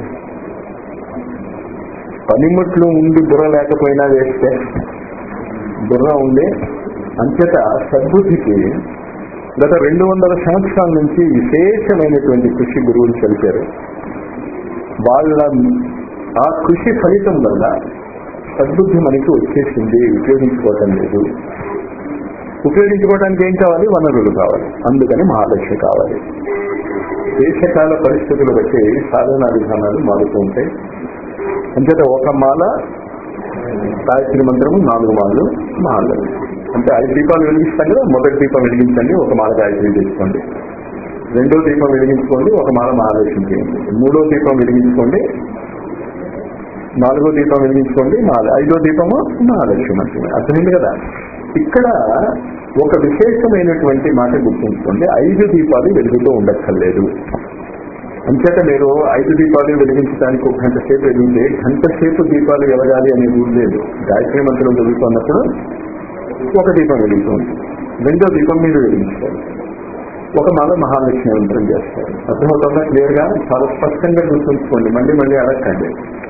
పనిముట్లు ఉండి బుర్ర లేకపోయినా వేస్తే బుర్ర ఉండి అంతటా సద్బుద్ధికి గత రెండు వందల సంవత్సరాల నుంచి విశేషమైనటువంటి కృషి గురువులు తెలిపారు వాళ్ళ ఆ కృషి ఫలితం వల్ల సద్బుద్ధి మనకి వచ్చేసింది ఉపయోగించుకోవటం లేదు ఉపయోగించుకోవడానికి ఏం కావాలి వనరులు కావాలి అందుకని మహాలక్ష్మి కావాలి దేశకాల పరిస్థితులు బట్టి సాధనా విధానాలు మారుతూ ఉంటాయి అంచేత ఒక మాల గాయత్రి మంత్రము నాలుగు మాలలు మహాలక్ష్మి అంటే ఐదు దీపాలు వెలిగిస్తాం కదా మొదటి దీపం వెలిగించండి ఒక మాల గాయత్రి చేసుకోండి రెండో దీపం వెలిగించుకోండి ఒక మాల మహాలక్ష్మి చేయండి మూడో దీపం వెలిగించుకోండి నాలుగో దీపం వెలిగించుకోండి నాలుగు ఐదో దీపము మహాలక్ష్మి మంత్రమే అర్థమైంది కదా ఇక్కడ ఒక విశేషమైనటువంటి మాట గుర్తుంచుకోండి ఐదు దీపాలు వెలుగుతూ ఉండక్కర్లేదు అంచేత మీరు ఐదు దీపాలు వెలిగించడానికి ఒక గంట సేపు వెలిగితే గంట సేపు దీపాలు వెలగాలి అనే రూల్ లేదు గాయత్రి మంత్రం చదువుతున్నప్పుడు ఒక దీపం వెలుగుతుంది రెండో దీపం మీరు వెలిగించారు ఒక మాల మహాలక్ష్మి మంత్రం చేస్తారు అర్థమవుతుందా క్లియర్ గా చాలా స్పష్టంగా గుర్తుంచుకోండి మళ్ళీ మళ్ళీ అడగండి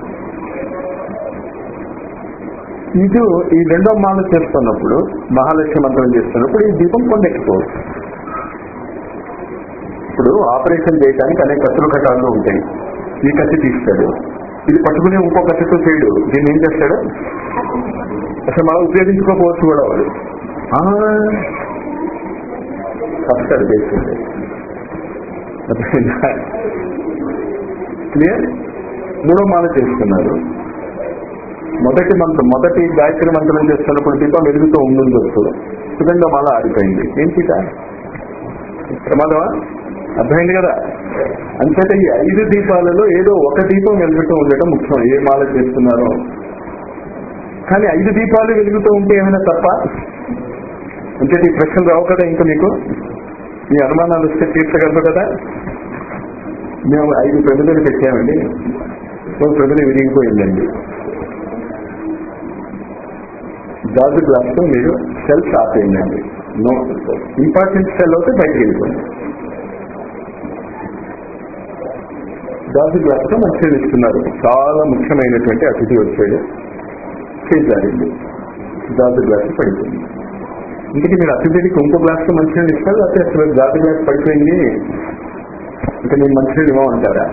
ఇది ఈ రెండో మాల చేస్తున్నప్పుడు మహాలక్ష్మి మంత్రం చేస్తున్నప్పుడు ఈ దీపం కొండెక్కిపోవచ్చు ఇప్పుడు ఆపరేషన్ చేయడానికి అనేక కత్తులు కట్టాలు ఉంటాయి ఈ కత్తి తీస్తాడు ఇది పట్టుకుని ఇంకో కత్తితో చేయడు దీన్ని ఏం చేస్తాడు అసలు మనం ఉపయోగించుకోకపోవచ్చు కూడా వాడు కష్టాలు చేస్తుంది క్లియర్ మూడో మాల చేస్తున్నారు మొదటి మంత్రం మొదటి గాయత్రి మంత్రం చేస్తున్నప్పుడు దీపం వెలుగుతూ ఉండుండొచ్చు సుగంధ మాల ఆడిపోయింది ఏంటి ప్రమాదమా అర్థమైంది కదా అంతటా ఈ ఐదు దీపాలలో ఏదో ఒక దీపం వెలుగుతూ ఉండటం ముఖ్యం ఏ మాల చేస్తున్నారో కానీ ఐదు దీపాలు వెలుగుతూ ఉంటే ఏమైనా తప్ప అంటే ఈ ప్రశ్నలు రావు కదా ఇంకా మీకు మీ అనుమానాలు వస్తే తీర్చగలరు కదా మేము ఐదు ప్రమిదలు పెట్టామండి ఒక ప్రమిద విరిగిపోయిందండి గాజు గ్లాస్ తో మీరు సెల్స్ ఆపేయండి నో ఇంపార్టెంట్ సెల్ అయితే బయటకు వెళ్ళిపోయింది గాజు గ్లాస్ తో మంచిగా ఇస్తున్నారు చాలా ముఖ్యమైనటువంటి అతిథి వచ్చాడు చేజారింది గాజు గ్లాస్ పడిపోయింది ఇంటికి మీరు అతిథికి ఇంకో గ్లాస్ తో మంచిగా ఇస్తారు లేకపోతే అసలు గాజు గ్లాస్ పడిపోయింది ఇంకా నేను మంచిగా ఇవ్వమంటారా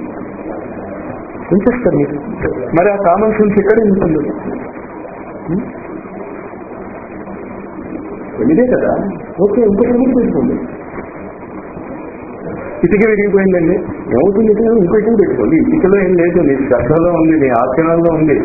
ఏం చేస్తారు మీరు మరి ఆ కామన్ సెన్స్ ఇక్కడ ఉంటుంది ఇదే కదా ఓకే ఇంకొక ముందు పెట్టుకోండి ఇటుక విరిగిపోయిందండి ఏమవుతుంది ఇటుక ఇంకో ఇటుక పెట్టుకోండి ఇటుకలో ఏం లేదు నీ శ్రద్ధలో ఉంది నీ ఆచరణలో ఉంది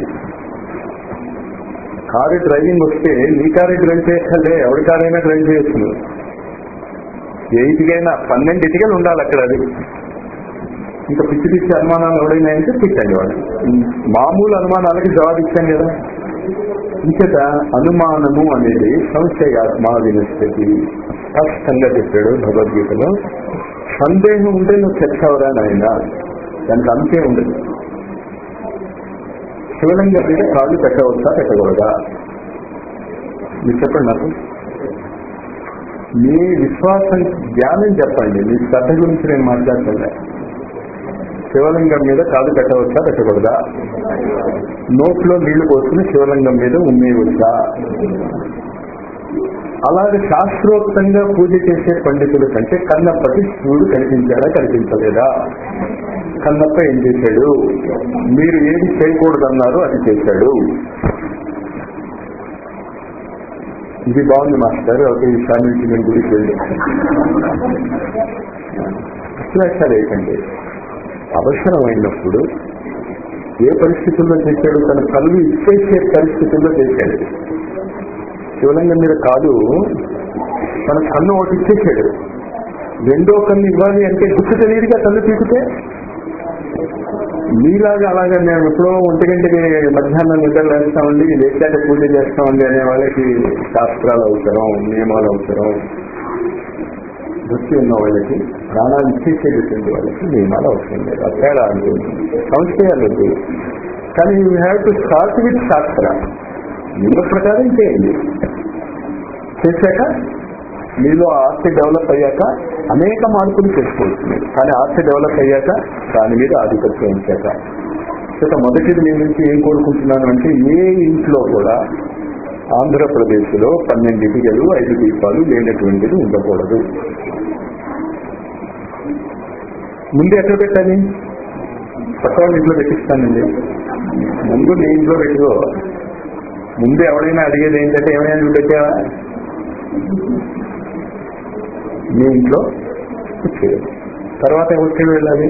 కారు డ్రైవింగ్ వస్తే నీ కారే డ్రైవ్ చేయక్కర్లే ఎవరి కారైనా డ్రైవ్ చేయొచ్చు నువ్వు ఏ ఇటుకైనా పన్నెండు ఇటుకలు ఉండాలి అక్కడ అది ఇంకా పిచ్చి పిచ్చి అనుమానాలు ఎవడైనా అంటే పిచ్చండి వాడు మామూలు అనుమానాలకి జవాబు ఇచ్చాను కదా ఇంకట అనుమానము అనేది సంశయాత్మ వినస్థితి స్పష్టంగా చెప్పాడు భగవద్గీతలో సందేహం ఉంటే నువ్వు చచ్చావురా నాయన దానికి అంతే ఉండదు శివలింగం మీద కాళ్ళు పెట్టవచ్చా పెట్టకూడదా మీరు చెప్పండి నాకు మీ విశ్వాసం జ్ఞానం చెప్పండి మీ శ్రద్ధ గురించి నేను మాట్లాడుతున్నా శివలింగం మీద కాలు పెట్టవచ్చా పెట్టకూడదా నోట్లో నీళ్లు పోసుకుని శివలింగం మీద ఉమ్మేయవచ్చా అలాగే శాస్త్రోక్తంగా పూజ చేసే పండితుల కంటే కన్నప్పకి శివుడు కనిపించాడా కనిపించలేదా కన్నప్ప ఏం చేశాడు మీరు ఏది చేయకూడదన్నారో అది చేశాడు ఇది బాగుంది మాస్టర్ ఒక ఈ నుంచి నేను గుడికి వెళ్ళి అసలు ఏంటంటే అవసరమైనప్పుడు ఏ పరిస్థితుల్లో చేశాడు తన కళ్ళు ఇచ్చేసే పరిస్థితుల్లో చేశాడు శివలింగం మీద కాదు తన కన్ను ఒకటి ఇచ్చేసాడు రెండో కన్ను ఇవ్వాలి అంటే గుర్తు తెలియదుగా కన్ను పీకితే మీలాగా అలాగా నేను ఎప్పుడో ఒంటి గంటకి మధ్యాహ్నం నిద్రలు వేస్తామండి లేచాక పూజ చేస్తామండి అనే వాళ్ళకి శాస్త్రాలు అవసరం నియమాలు అవసరం వృత్తి ఉన్న వాళ్ళకి ప్రాణాలు ఇచ్చేసేటటువంటి వాళ్ళకి నియమాలు అవసరం లేదు ఆ తేడా ఉంటుంది సంశయాలు వద్దు కానీ you have to start with శాస్త్ర నియమ ప్రకారం చేయండి చేశాక మీలో ఆర్ట్ డెవలప్ అయ్యాక అనేక మార్పులు చేసుకోవచ్చు మీరు కానీ ఆర్ట్ డెవలప్ అయ్యాక దాని మీద ఆధిపత్యం ఉంచాక ఇక మొదటిది నేను నుంచి ఏం కోరుకుంటున్నాను అంటే ఏ ఇంట్లో కూడా ఆంధ్రప్రదేశ్ లో పన్నెండు ఇటుకలు ఐదు దీపాలు లేనటువంటిది ఉండకూడదు ముందు ఎక్కడ పెట్టాలి పక్క వాళ్ళ ఇంట్లో పెట్టిస్తానండి ముందు నీ ఇంట్లో పెట్టుకో ముందు ఎవడైనా అడిగేది ఏంటంటే ఏమైనా నువ్వు పెట్టావా మీ ఇంట్లో వచ్చేది తర్వాత ఎవరికి వెళ్ళాలి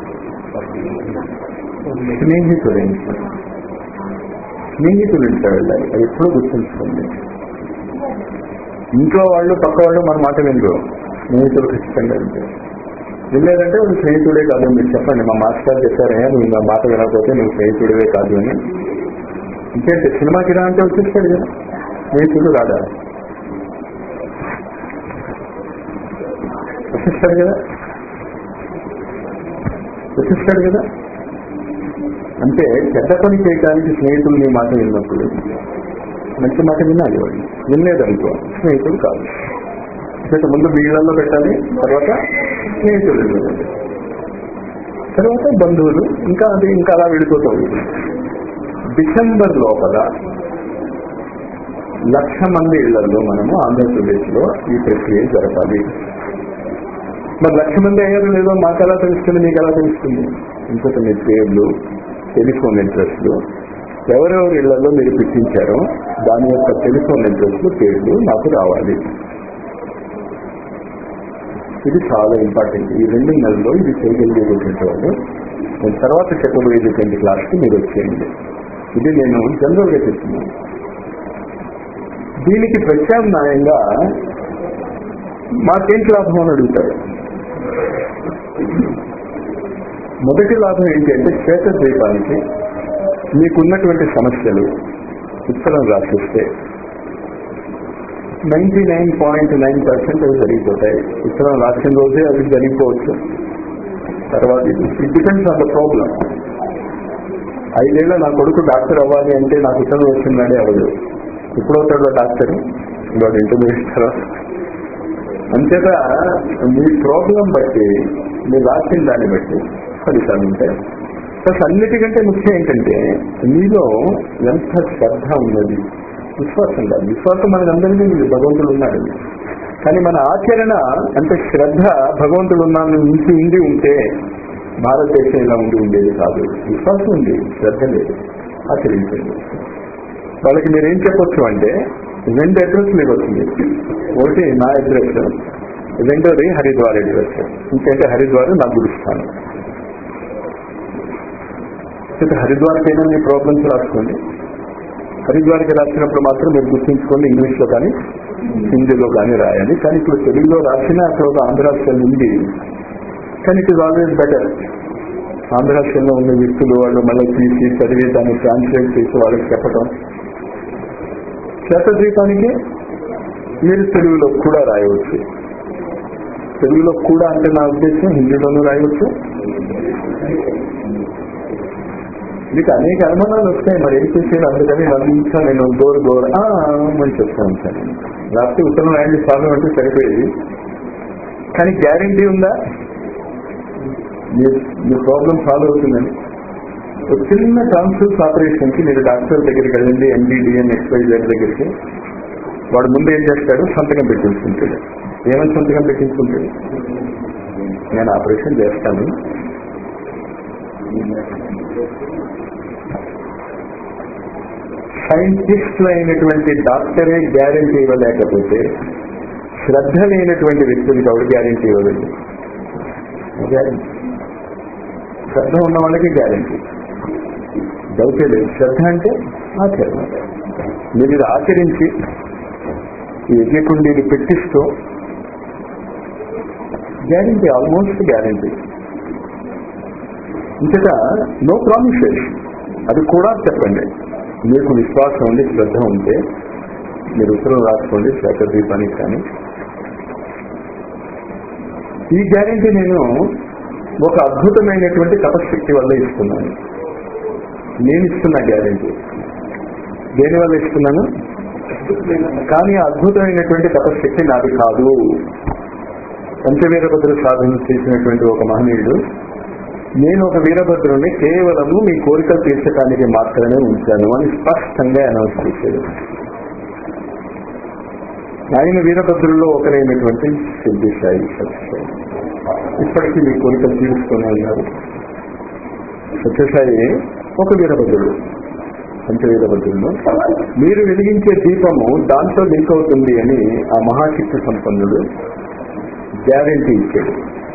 స్నేహితుడు ఇంట్లో స్నేహితుడు ఇంట్లో వెళ్ళాలి అది ఎప్పుడూ గుర్తుంచుకోండి ఇంట్లో వాళ్ళు పక్క వాళ్ళు మన మాట వినరు స్నేహితుడు ఖచ్చితంగా వింటారు వినలేదంటే వాళ్ళు స్నేహితుడే కాదు మీరు చెప్పండి మా మాస్టర్ చెప్పారే నువ్వు నా మాట వినకపోతే నువ్వు స్నేహితుడివే కాదు అని ఇంకేంటి సినిమాకి రా అంటే వచ్చేస్తాడు కదా స్నేహితుడు రాడా వచ్చేస్తాడు కదా వచ్చేస్తాడు కదా అంటే చెడ్డ పని చేయడానికి స్నేహితులు నీ మాట విన్నప్పుడు మంచి మాట వినాలి వాడు వినలేదనుకో స్నేహితుడు కాదు అయితే ముందు వీళ్ళల్లో పెట్టాలి తర్వాత స్నేహితులు పెట్టాలి. తర్వాత బంధువులు ఇంకా అది ఇంకా అలా విడిపోతూ ఉంటుంది డిసెంబర్ లోపల లక్ష మంది ఇళ్లలో మనము ఆంధ్రప్రదేశ్ లో ఈ ప్రక్రియ జరపాలి మరి లక్ష మంది అయ్యారు లేదో మాకు ఎలా తెలుస్తుంది మీకు ఎలా తెలుస్తుంది ఇంకొక మీ పేర్లు టెలిఫోన్ ఇంట్రెస్ట్లు ఎవరెవరి ఇళ్లలో మీరు పెట్టించారో దాని యొక్క టెలిఫోన్ ఇంట్రెస్ట్లు పేర్లు నాకు రావాలి ఇది చాలా ఇంపార్టెంట్ ఈ రెండు నెలల్లో ఇది చేయగలిగేటువంటి వాళ్ళు నేను తర్వాత చెప్పబోయేటువంటి క్లాస్కి మీరు వచ్చేయండి ఇది నేను జనరల్ గా చెప్తున్నాను దీనికి ప్రత్యామ్నాయంగా మాకేంటి లాభం అని అడుగుతారు మొదటి లాభం ఏంటి అంటే శ్వేత ద్వీపానికి మీకున్నటువంటి సమస్యలు ఉత్తరం రాసిస్తే ninety nine point nine percent అవి జరిగిపోతాయి ఉత్తరం రాసిన రోజే అవి జరిగిపోవచ్చు తర్వాత it depends on the problem ఐదేళ్ల నా కొడుకు డాక్టర్ అవ్వాలి అంటే నాకు ఉత్తరం వచ్చిందంటే అవ్వదు ఎప్పుడవుతాడో డాక్టర్ వాడు ఇంటర్మీడియట్ తర్వాత అంతేత మీ ప్రాబ్లం బట్టి మీరు రాసిన దాన్ని బట్టి ఫలితాలు ఉంటాయి ప్లస్ అన్నిటికంటే ముఖ్యం ఏంటంటే మీలో ఎంత శ్రద్ధ ఉన్నది విశ్వాసం కాదు విశ్వాసం మనకందరికీ ఉంది భగవంతుడు ఉన్నాడు కానీ మన ఆచరణ అంటే శ్రద్ధ భగవంతుడు ఉన్నాను నుంచి ఉండి ఉంటే భారతదేశం ఇలా ఉండి ఉండేది కాదు విశ్వాసం ఉంది శ్రద్ధ లేదు ఆచరించండి వాళ్ళకి మీరు ఏం చెప్పొచ్చు అంటే రెండు అడ్రస్లు ఇవ్వచ్చు మీరు ఒకటి నా అడ్రస్ రెండోది హరిద్వార్ అడ్రస్ ఇంకంటే హరిద్వార్ నా గురుస్థానం హరిద్వార్కైనా మీ ప్రాబ్లమ్స్ రాసుకోండి హరిద్వార్కి రాసినప్పుడు మాత్రం మీరు గుర్తుంచుకోండి ఇంగ్లీష్ లో కానీ హిందీలో కానీ రాయాలి కానీ ఇప్పుడు తెలుగులో రాసిన అక్కడ ఒక ఆంధ్రాస్టల్ ఉంది కానీ ఇట్ ఇస్ ఆల్వేస్ బెటర్ ఆంధ్రాస్టల్లో ఉన్న వ్యక్తులు వాళ్ళు మళ్ళీ తీసి చదివి దాన్ని ట్రాన్స్లేట్ చేసి వాళ్ళకి చెప్పడం శతద్వీపానికి మీరు తెలుగులో కూడా రాయవచ్చు తెలుగులో కూడా అంటే నా ఉద్దేశం హిందీలోనూ రాయవచ్చు మీకు అనేక అనుమానాలు వస్తాయి మరి ఏం చేసేది అందుకని నమ్మించా నేను గోరు గోరు ఆ, అని చెప్తాను సార్ రాత్రి ఉత్తరం రాయండి స్వామి అంటే సరిపోయేది కానీ గ్యారంటీ ఉందా మీ మీ ప్రాబ్లం సాల్వ్ అవుతుందని ఒక చిన్న ట్రాన్స్ఫర్స్ ఆపరేషన్ కి మీరు డాక్టర్ దగ్గరికి వెళ్ళండి ఎంబీడిఎన్ ఎక్స్వైజెడ్ దగ్గరికి వాడు ముందు ఏం చేస్తాడు సంతకం పెట్టించుకుంటాడు ఏమని సంతకం పెట్టించుకుంటాడు నేను ఆపరేషన్ చేస్తాను సైంటిస్టులు అయినటువంటి డాక్టరే గ్యారంటీ ఇవ్వలేకపోతే శ్రద్ధ లేనటువంటి వ్యక్తులకి ఎవరు గ్యారంటీ ఇవ్వలేదు గ్యారంటీ శ్రద్ధ ఉన్న వాళ్ళకి గ్యారంటీ డౌటే లేదు శ్రద్ధ అంటే ఆచరణ మీరు ఇది ఆచరించి ఈ యజ్ఞకుండీని పెట్టిస్తూ గ్యారంటీ ఆల్మోస్ట్ గ్యారంటీ ఇంతగా నో ప్రామిసెస్ అది కూడా చెప్పండి మీకు విశ్వాసం ఉండి శ్రద్ధ ఉంటే మీరు ఉత్తరం రాసుకోండి శేఖర్ దీపానికి కానీ ఈ గ్యారంటీ నేను ఒక అద్భుతమైనటువంటి తపశక్తి వల్ల ఇస్తున్నాను నేను ఇస్తున్న గ్యారంటీ దేని వల్ల ఇస్తున్నాను కానీ ఆ అద్భుతమైనటువంటి తపశక్తి నాది కాదు పంచవీరభద్ర సాధన చేసినటువంటి ఒక మహనీయుడు నేను ఒక వీరభద్రుని కేవలము మీ కోరికలు తీర్చడానికి మాత్రమే ఉంచాను అని స్పష్టంగా అనౌన్స్ చేశాడు ఆయన వీరభద్రుల్లో ఒకరైనటువంటి సిద్ధిసాయి సత్యసాయి ఇప్పటికీ మీ కోరికలు తీర్చుకొని ఉన్నారు సత్యసాయి ఒక వీరభద్రుడు పంచవీరభద్రుడు మీరు వెలిగించే దీపము దాంతో లింక్ అవుతుంది అని ఆ మహాశక్తి సంపన్నుడు గ్యారంటీ ఇచ్చాడు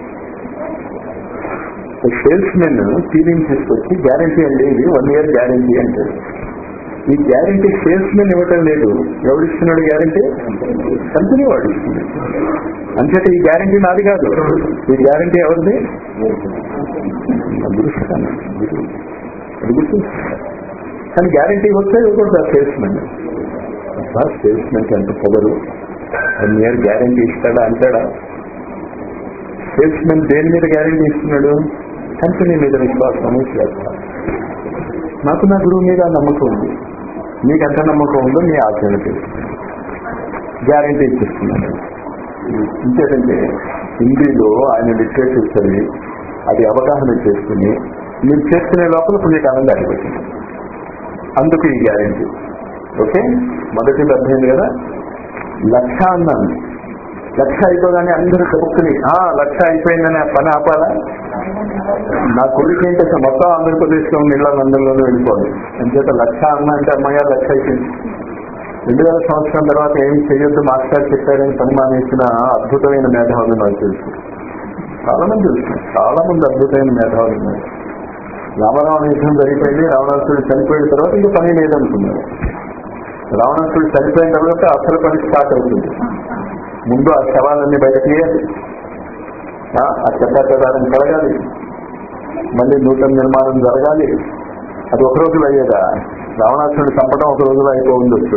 సేల్స్ మెన్ ఫీలింగ్ తీసుకొచ్చి గ్యారంటీ అండి ఇది వన్ ఇయర్ గ్యారంటీ అంటాడు ఈ గ్యారంటీ సేల్స్ మెన్ ఇవ్వటం లేదు ఎవడు ఇస్తున్నాడు గ్యారంటీ కంపెనీ వాడు ఇస్తుంది అంచేత ఈ గ్యారంటీ నాది కాదు ఈ గ్యారంటీ ఎవరిది గురుస్తాను అది గుర్తుంచుకుంటా కానీ గ్యారంటీ వస్తే ఇవ్వకూడదు సేల్స్ మెన్ సేల్స్ మెన్ ఎంత పొగరు వన్ ఇయర్ గ్యారంటీ ఇస్తాడా అంటాడా సేల్స్ మెన్ దేని మీద గ్యారంటీ ఇస్తున్నాడు కంపెనీ మీద విశ్వాసం శ్రద్ధ నాకు నా గురువు మీద నమ్మకం ఉంది మీకు ఎంత నమ్మకం ఉందో మీ ఆచరణ గ్యారంటీ ఇచ్చిస్తున్నాను ఇంకేదంటే హిందీలో ఆయన లిటరేచర్ చదివి అది అవగాహన చేసుకుని మీరు చేసుకునే లోపల పుణ్యకాలం దాటిపోతుంది అందుకు ఈ గ్యారంటీ ఓకే మొదటి అర్థమైంది కదా లక్ష అన్నాను లక్ష అయిపోగానే అందరూ కలుపుకుని ఆ లక్ష అయిపోయిందని ఆ పని ఆపాలా నా కొడుకు ఏంటి అసలు మొత్తం ఆంధ్రప్రదేశ్ లో ఉన్న ఇళ్లందరిలోనూ వెళ్ళిపోవాలి అంచేత లక్ష అన్న అంటే అమ్మయ్య లక్ష అయిపోయింది రెండు వేల సంవత్సరం తర్వాత ఏం చేయొద్దు మాస్టర్ చెప్పారని పని మానేసిన అద్భుతమైన మేధావులు నాకు తెలుసు చాలా మంది తెలుసు చాలా మంది అద్భుతమైన మేధావులు ఉన్నారు రామరావణ యుద్ధం జరిగిపోయింది రావణాసుడు చనిపోయిన తర్వాత ఇంకా పని లేదనుకున్నారు రావణాసుడు చనిపోయిన తర్వాత అసలు పని స్టార్ట్ అవుతుంది ముందు ఆ శవాలన్నీ బయట తీయాలి ఆ చెత్తాచారం కలగాలి మళ్ళీ నూతన నిర్మాణం జరగాలి అది ఒక రోజులో అయ్యేదా రావణాసురుడు చంపడం ఒక రోజులో అయిపో ఉండొచ్చు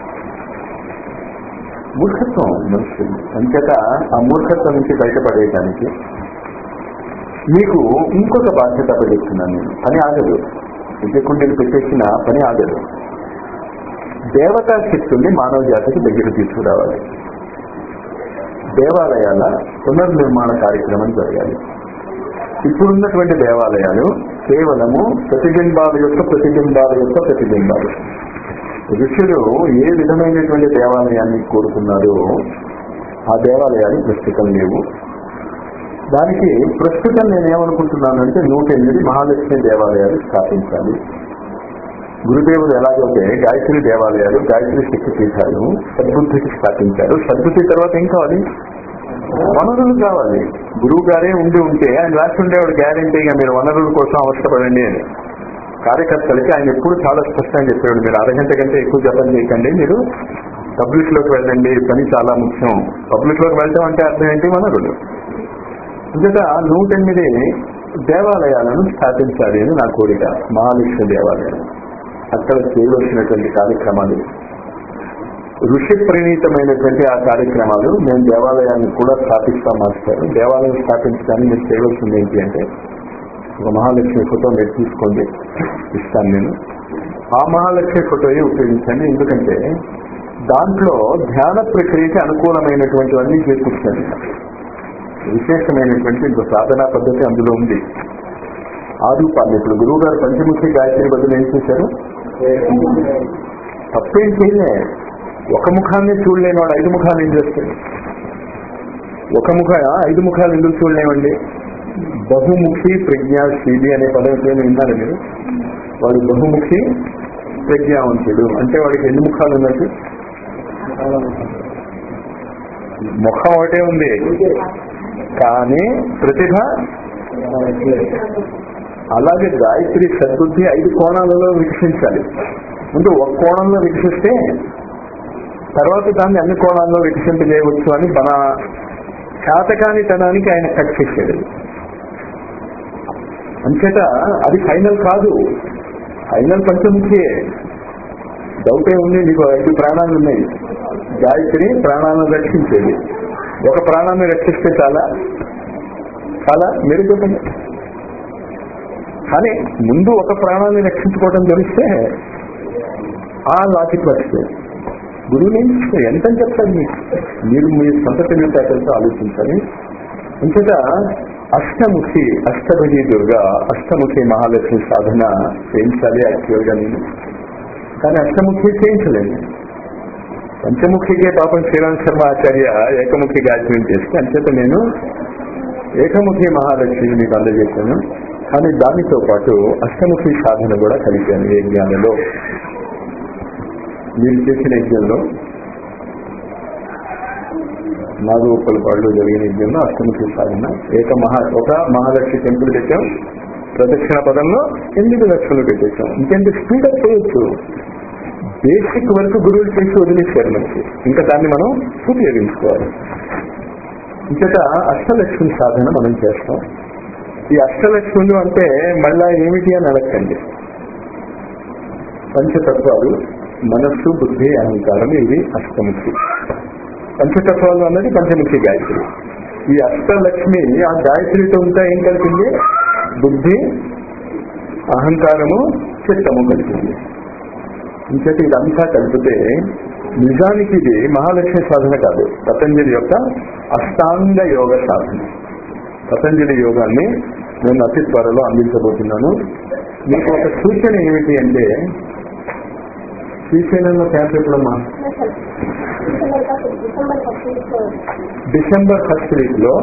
మూర్ఖత్వం మనుషులు అంచేత ఆ మూర్ఖత్వం నుంచి బయటపడేయడానికి మీకు ఇంకొక బాధ్యత అప్పచెప్తున్నాను నేను పని ఆగదు విద్యకుండీలు పెట్టేసిన పని ఆగదు దేవతా శక్తుల్ని మానవ జాతికి దగ్గర తీసుకురావాలి దేవాలయాల పునర్నిర్మాణ కార్యక్రమం జరగాలి ఇప్పుడున్నటువంటి దేవాలయాలు కేవలము ప్రతిబింబాల యొక్క ప్రతిబింబాల యొక్క ప్రతిబింబాలు ఋషులు ఏ విధమైనటువంటి దేవాలయాన్ని కోరుకున్నారో ఆ దేవాలయాలు ప్రస్తుతం లేవు దానికి ప్రస్తుతం నేనేమనుకుంటున్నానంటే నూట ఎనిమిది మహాలక్ష్మి దేవాలయాలు స్థాపించాలి గురుదేవుడు ఎలాగైతే గాయత్రి దేవాలయాలు గాయత్రి శక్తి పీఠాలు సద్బుద్ధికి స్థాపించారు సద్బుద్ధి తర్వాత ఏం కావాలి వనరులు కావాలి గురువు గారే ఉండి ఉంటే ఆయన రాసి ఉండేవాడు గ్యారంటీగా మీరు వనరుల కోసం అవసరపడండి అని కార్యకర్తలకి ఆయన ఎప్పుడు చాలా స్పష్టంగా చెప్పేవాడు మీరు అరగంట కంటే ఎక్కువ జపం చేయకండి మీరు పబ్లిక్ లోకి వెళ్ళండి పని చాలా ముఖ్యం పబ్లిక్ లోకి వెళ్ళటం అంటే అర్థం ఏంటి వనరులు ఇంకా నూట ఎనిమిది దేవాలయాలను స్థాపించాలి అని నా కోరిక మహాలక్ష్మి దేవాలయం అక్కడ చేయవలసినటువంటి కార్యక్రమాలు ఋషి ప్రణీతమైనటువంటి ఆ కార్యక్రమాలు మేము దేవాలయాన్ని కూడా స్థాపిస్తాం మాస్టర్ దేవాలయం స్థాపించడానికి మీరు చేయవలసింది ఏంటి అంటే ఒక మహాలక్ష్మి ఫోటో మీరు తీసుకోండి ఇస్తాను నేను ఆ మహాలక్ష్మి ఫోటోని ఉపయోగించండి ఎందుకంటే దాంట్లో ధ్యాన ప్రక్రియకి అనుకూలమైనటువంటివన్నీ చేకూర్చండి విశేషమైనటువంటి ఇంకో సాధనా పద్ధతి అందులో ఉంది ఆ రూపాన్ని ఇప్పుడు గురువు గారు పంచముఖి గాయత్రి బదులు ఏం చేశారు తప్పేం చేయలే ఒక ముఖాన్ని చూడలేని వాడు ఐదు ముఖాలు ఏం చేస్తాడు ఒక ముఖ ఐదు ముఖాలు ఎందుకు చూడలేమండి బహుముఖి ప్రజ్ఞాశీలి అనే పదం ఎప్పుడైనా విన్నారు మీరు వాడు బహుముఖి ప్రజ్ఞావంతుడు అంటే వాడికి ఎన్ని ముఖాలు ఉన్నట్టు ముఖం ఒకటే ఉంది కానీ ప్రతిభ అలాగే గాయత్రి సద్బుద్ధి ఐదు కోణాలలో వికసించాలి ముందు ఒక కోణంలో వికసిస్తే తర్వాత దాన్ని అన్ని కోణాల్లో వికసింపజేయవచ్చు అని మన శాతకానితనానికి ఆయన కట్ చేశాడు అంచేత అది ఫైనల్ కాదు ఫైనల్ పంచముఖియే డౌటే ఉంది నీకు ఐదు ప్రాణాలు ఉన్నాయి గాయత్రి ప్రాణాలను రక్షించేది ఒక ప్రాణాన్ని రక్షిస్తే చాలా చాలా మీరు చెప్పండి కానీ ముందు ఒక ప్రాణాన్ని రక్షించుకోవడం తెలిస్తే ఆ లాజిక్ వస్తే గురువు ఏం చేస్తారు? ఎంత అని చెప్తారు మీకు మీరు మీ సొంత తెలివితేటలతో ఆలోచించాలి అంచేత అష్టముఖి అష్టభజి దుర్గా అష్టముఖి మహాలక్ష్మి సాధన చేయించాలి యాక్చువల్గా నేను కానీ అష్టముఖి చేయించలేదు పంచముఖికే పాపం శ్రీరామ్ శర్మ ఆచార్య ఏకముఖి గాయత్రిని చేస్తే అంచేత నేను ఏకముఖి మహాలక్ష్మిని మీకు అందజేశాను కానీ దానితో పాటు అష్టముఖి సాధన కూడా కలిపాను ఈ యజ్ఞాలలో మీరు చేసిన యజ్ఞంలో నాగోపల పాడులో జరిగిన యజ్ఞంలో అష్టముఖి సాధన ఏక మహా ఒక మహాలక్ష్మి టెంపుల్ పెట్టాం ప్రదక్షిణ పదంలో ఎనిమిది లక్షలు పెట్టేశాం ఇంకెంత స్పీడప్ చేయొచ్చు బేసిక్ వరకు గురువులు చేసి వదిలేశారు మనకి ఇంకా దాన్ని మనం ఉపయోగించుకోవాలి ఇంకట అష్టలక్ష్మి సాధన మనం చేస్తాం ఈ అష్టలక్ష్ములు అంటే మళ్ళా ఏమిటి అని అడగండి పంచతత్వాలు మనస్సు బుద్ధి అహంకారం ఇవి అష్టముఖి పంచతత్వాలు అన్నది పంచముఖి గాయత్రి ఈ అష్టలక్ష్మి ఆ గాయత్రితో ఉంటే ఏం కలిపింది బుద్ధి అహంకారము చిత్తము కలిపింది ఇంకటి ఇదంతా కలిపితే నిజానికి ఇది మహాలక్ష్మి సాధన కాదు పతంజలి యొక్క అష్టాంగ యోగ సాధన పతంజలి యోగాన్ని నేను అతి త్వరలో అందించబోతున్నాను మీకు ఒక సూచన ఏమిటి అంటే శ్రీశైలంలో క్యాంప్ ఎప్పుడమ్మా డిసెంబర్ ఫస్ట్ వీక్ లో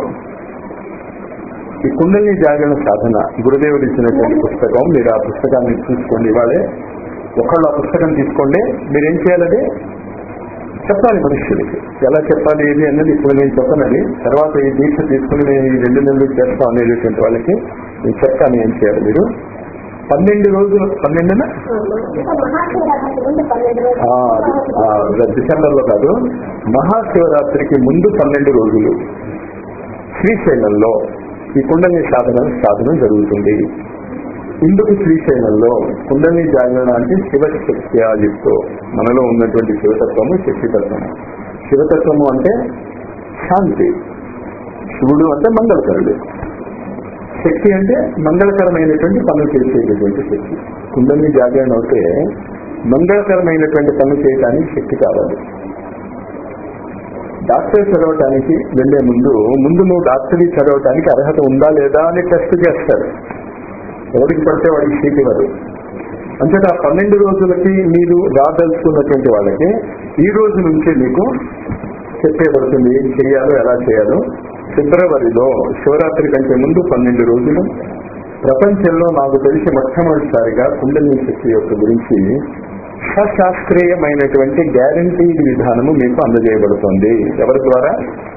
ఈ కుండలిని జాగరణ సాధన గురుదేవుడు ఇచ్చినటువంటి పుస్తకం మీరు ఆ పుస్తకాన్ని చూసుకోండి ఇవాళే ఒకళ్ళు ఆ పుస్తకం తీసుకోండి మీరు ఏం చేయాలంటే చెప్పాలి మనుషులకి ఎలా చెప్పాలి ఏది అనేది ఇప్పుడు నేను చెప్పనది తర్వాత ఈ దీక్ష తీసుకుని నేను ఈ రెండు నెలలు చేస్తాం అనేటువంటి వాళ్ళకి నేను చెప్తాను ఏం చేయాలి మీరు పన్నెండు రోజులు పన్నెండున ఆ, ఆ, డిసెంబర్ లో కాదు మహాశివరాత్రికి ముందు పన్నెండు రోజులు శ్రీశైలంలో ఈ కుండలి సాధన సాధన జరుగుతుంది ఇందుకు శ్రీశైలంలో కుండలి జాగరణ అంటే శివశక్తి ఆదిత్తో మనలో ఉన్నటువంటి శివతత్వము శక్తితత్వము శివతత్వము అంటే శాంతి శివుడు అంటే మంగళకరుడు శక్తి అంటే మంగళకరమైనటువంటి పనులు చేసేటటువంటి శక్తి కుండలి జాగరణ అయితే మంగళకరమైనటువంటి పనులు చేయడానికి శక్తి కావాలి డాక్టర్ చదవటానికి వెళ్లే ముందు ముందు నువ్వు డాక్టరీ చదవటానికి అర్హత ఉందా లేదా అని టెస్ట్ చేస్తారు ఎవరికి పడితే వాడికి సీట్ ఇవ్వరు అంతేత ఆ పన్నెండు రోజులకి మీరు రాదలుచుకున్నటువంటి వాళ్ళకి ఈ రోజు నుంచే మీకు చెప్పేయబడుతుంది ఏం చేయాలో ఎలా చేయాలో ఫిబ్రవరిలో శివరాత్రి కంటే ముందు పన్నెండు రోజులు ప్రపంచంలో నాకు తెలిసి మొట్టమొదటిసారిగా కుండలిని శక్తి యొక్క గురించి సశాస్త్రీయమైనటువంటి గ్యారంటీడ్ విధానము మీకు అందజేయబడుతుంది ఎవరి ద్వారా